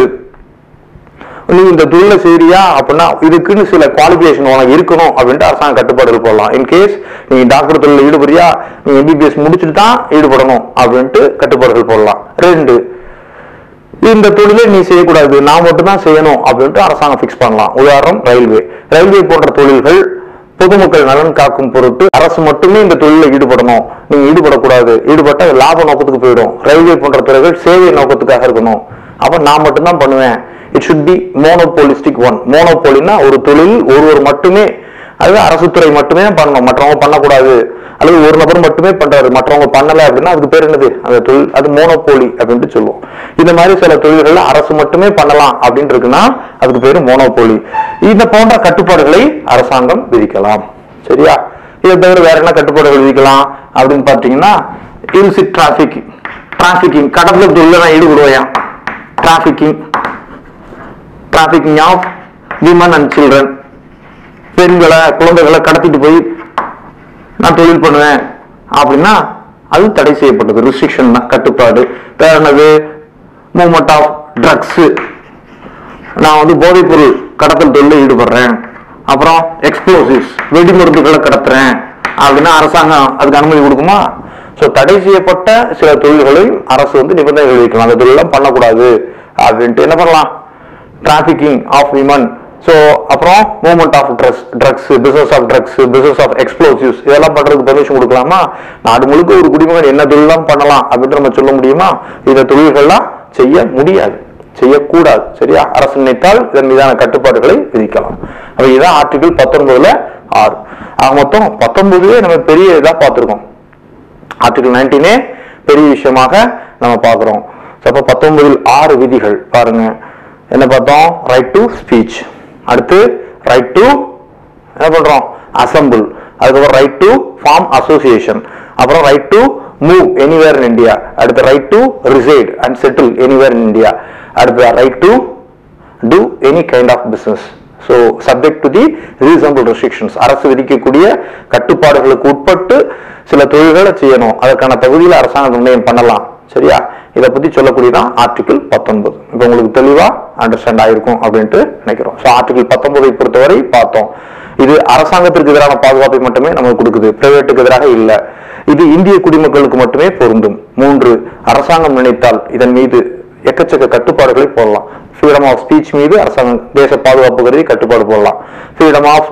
நீ இந்த தொழிலை செய்றியா அப்படின்னா இதுக்குன்னு சில குவாலிஃபிகேஷன் உனக்கு இருக்கணும் அப்படின்ட்டு அரசாங்க கட்டுப்பாடுகள் போடலாம் இன்கேஸ் நீ டாக்டர் தொழில ஈடுபடுறியா நீ எம்பிபிஎஸ் முடிச்சுட்டு தான் ஈடுபடணும் அப்படின்ட்டு கட்டுப்பாடுகள் போடலாம் ரெண்டு இந்த தொழிலை நீ செய்யக்கூடாது நான் மட்டும் தான் செய்யணும் அப்படின்ட்டு அரசாங்கம் ஃபிக்ஸ் பண்ணலாம் உதாரணம் ரயில்வே ரயில்வே போன்ற தொழில்கள் பொதுமக்கள் நலன் காக்கும் பொருட்டு அரசு மட்டுமே இந்த தொழிலில் ஈடுபடணும் நீங்க ஈடுபடக்கூடாது ஈடுபட்டா அது லாப நோக்கத்துக்கு போயிடும் ரயில்வே போன்ற துறைகள் சேவை நோக்கத்துக்காக இருக்கணும் அப்ப நான் மட்டும்தான் பண்ணுவேன் it should be monopolistic one மோனோபோலினா ஒரு தொழில் ஒருவர் மட்டுமே அது அரசு துறை மட்டுமே பண்ணணும் மற்றவங்க பண்ணக்கூடாது அல்லது ஒரு நபர் மட்டுமே பண்றாரு மற்றவங்க பண்ணல அப்படின்னா அதுக்கு பேர் என்னது அந்த தொழில் அது மோனோபோலி அப்படின்ட்டு சொல்லுவோம் இந்த மாதிரி சில தொழில்கள்ல அரசு மட்டுமே பண்ணலாம் அப்படின்னு இருக்குன்னா அதுக்கு பேரு மோனோபோலி இந்த போன்ற கட்டுப்பாடுகளை அரசாங்கம் விதிக்கலாம் சரியா இதை தவிர வேற என்ன கட்டுப்பாடுகள் விதிக்கலாம் அப்படின்னு பார்த்தீங்கன்னா இல்சிட் டிராபிக் டிராபிக்கிங் கடத்தல் தொழில நான் ஈடுபடுவேன் trafficking trafficking of women and children பெண்களை குழந்தைகளை கடத்திட்டு போய் நான் தொழில் பண்ணுவேன் அப்படின்னா அது தடை செய்யப்பட்டது ரிஸ்ட்ரிக்ஷன் தான் கட்டுப்பாடு வேற என்னது மூவ்மெண்ட் ஆஃப் ட்ரக்ஸ் நான் வந்து போதைப் பொருள் கடத்தல் தொழிலில் ஈடுபடுறேன் அப்புறம் எக்ஸ்ப்ளோசிவ்ஸ் வெடிமருந்துகளை கடத்துறேன் அப்படின்னா அரசாங்கம் அதுக்கு அனுமதி கொடுக்குமா ஸோ தடை செய்யப்பட்ட சில தொழில்களையும் அரசு வந்து நிபந்தனைகள் விதிக்கலாம் அந்த தொழிலாம் பண்ணக்கூடாது அப்படின்ட்டு என்ன பண்ணலாம் டிராஃபிக்கிங் ஆஃப் விமன் ஸோ அப்புறம் movement of drugs drugs business of drugs business of explosives இதெல்லாம் பண்றதுக்கு பெர்மிஷன் கொடுக்கலாமா நாடு முழுக்க ஒரு குடிமகன் என்ன தொழிலாம் பண்ணலாம் அப்படின்னு நம்ம சொல்ல முடியுமா இந்த தொழில்கள்லாம் செய்ய முடியாது செய்யக்கூடாது சரியா அரசு நினைத்தால் இதன் மீதான கட்டுப்பாடுகளை விதிக்கலாம் அப்ப இதுதான் ஆர்டிகிள் பத்தொன்பதுல ஆறு ஆக மொத்தம் பத்தொன்பதுவே நம்ம பெரிய இதா பார்த்திருக்கோம் ஆர்டிகல் நைன்டீனே பெரிய விஷயமாக நம்ம பார்க்கிறோம் So, அப்ப பத்தொன்பதில் ஆறு விதிகள் பாருங்க என்ன பார்த்தோம் ரைட் டு ஸ்பீச் அடுத்து ரைட் டு என்ன பண்றோம் அசம்பிள் அதுக்கப்புறம் ரைட் டு ஃபார்ம் அசோசியேஷன் அப்புறம் right to move anywhere in India அடுத்து right to reside and settle anywhere in India அடுத்து right to do any kind of business so subject to the reasonable restrictions அரசு விதிக்கக்கூடிய கட்டுப்பாடுகளுக்கு உட்பட்டு சில தொழில்களை செய்யணும் அதற்கான தகுதியில் அரசாங்கம் நிர்ணயம் பண்ணலாம் சரியா இதை பத்தி சொல்லக்கூடியதான் ஆர்டிகிள் பத்தொன்பது இப்போ உங்களுக்கு தெளிவா அண்டர்ஸ்டாண்ட் ஆயிருக்கும் அப்படின்ட்டு நினைக்கிறோம் ஸோ ஆர்டிகிள் பத்தொன்பதை பொறுத்தவரை பார்த்தோம் இது அரசாங்கத்திற்கு எதிரான பாதுகாப்பை மட்டுமே நமக்கு கொடுக்குது பிரைவேட்டுக்கு எதிராக இல்லை இது இந்திய குடிமக்களுக்கு மட்டுமே பொருந்தும் மூன்று அரசாங்கம் நினைத்தால் இதன் மீது எக்கச்சக்க கட்டுப்பாடுகளை போடலாம் ஃப்ரீடம் ஆஃப் ஸ்பீச் மீது அரசாங்கம் தேச பாதுகாப்பு கருதி கட்டுப்பாடு போடலாம் freedom of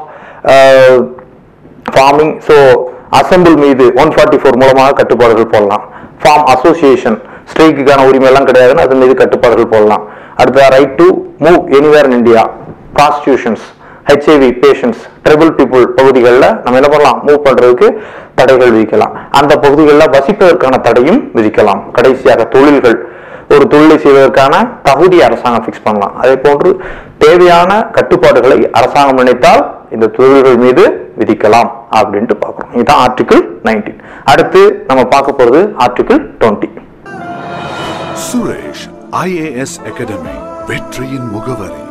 forming so assemble மீது ஒன் ஃபார்ட்டி ஃபோர் மூலமாக கட்டுப்பாடுகள் போடலாம் ஃபார்ம் அசோசியேஷன் ஸ்ட்ரைக்குக்கான உரிமை எல்லாம் கிடையாதுன்னு அது மீது கட்டுப்பாடுகள் போடலாம் அடுத்த right to move anywhere in India prostitutions HIV patients tribal people பகுதிகளில் நம்ம என்ன பண்ணலாம் மூவ் பண்றதுக்கு தடைகள் விதிக்கலாம் அந்த பகுதிகளில் வசிப்பதற்கான தடையும் விதிக்கலாம் கடைசியாக தொழில்கள் ஒரு தொழிலை செய்வதற்கான தகுதி அரசாங்கம் ஃபிக்ஸ் பண்ணலாம் அதே போன்று தேவையான கட்டுப்பாடுகளை அரசாங்கம் நினைத்தால் இந்த தொழில்கள் மீது விதிக்கலாம் அப்படின்ட்டு பார்க்கிறோம் இதுதான் ஆர்டிகிள் நைன்டீன் அடுத்து நம்ம பார்க்க போறது article twenty Suresh IAS academy வெற்றியின் முகவரி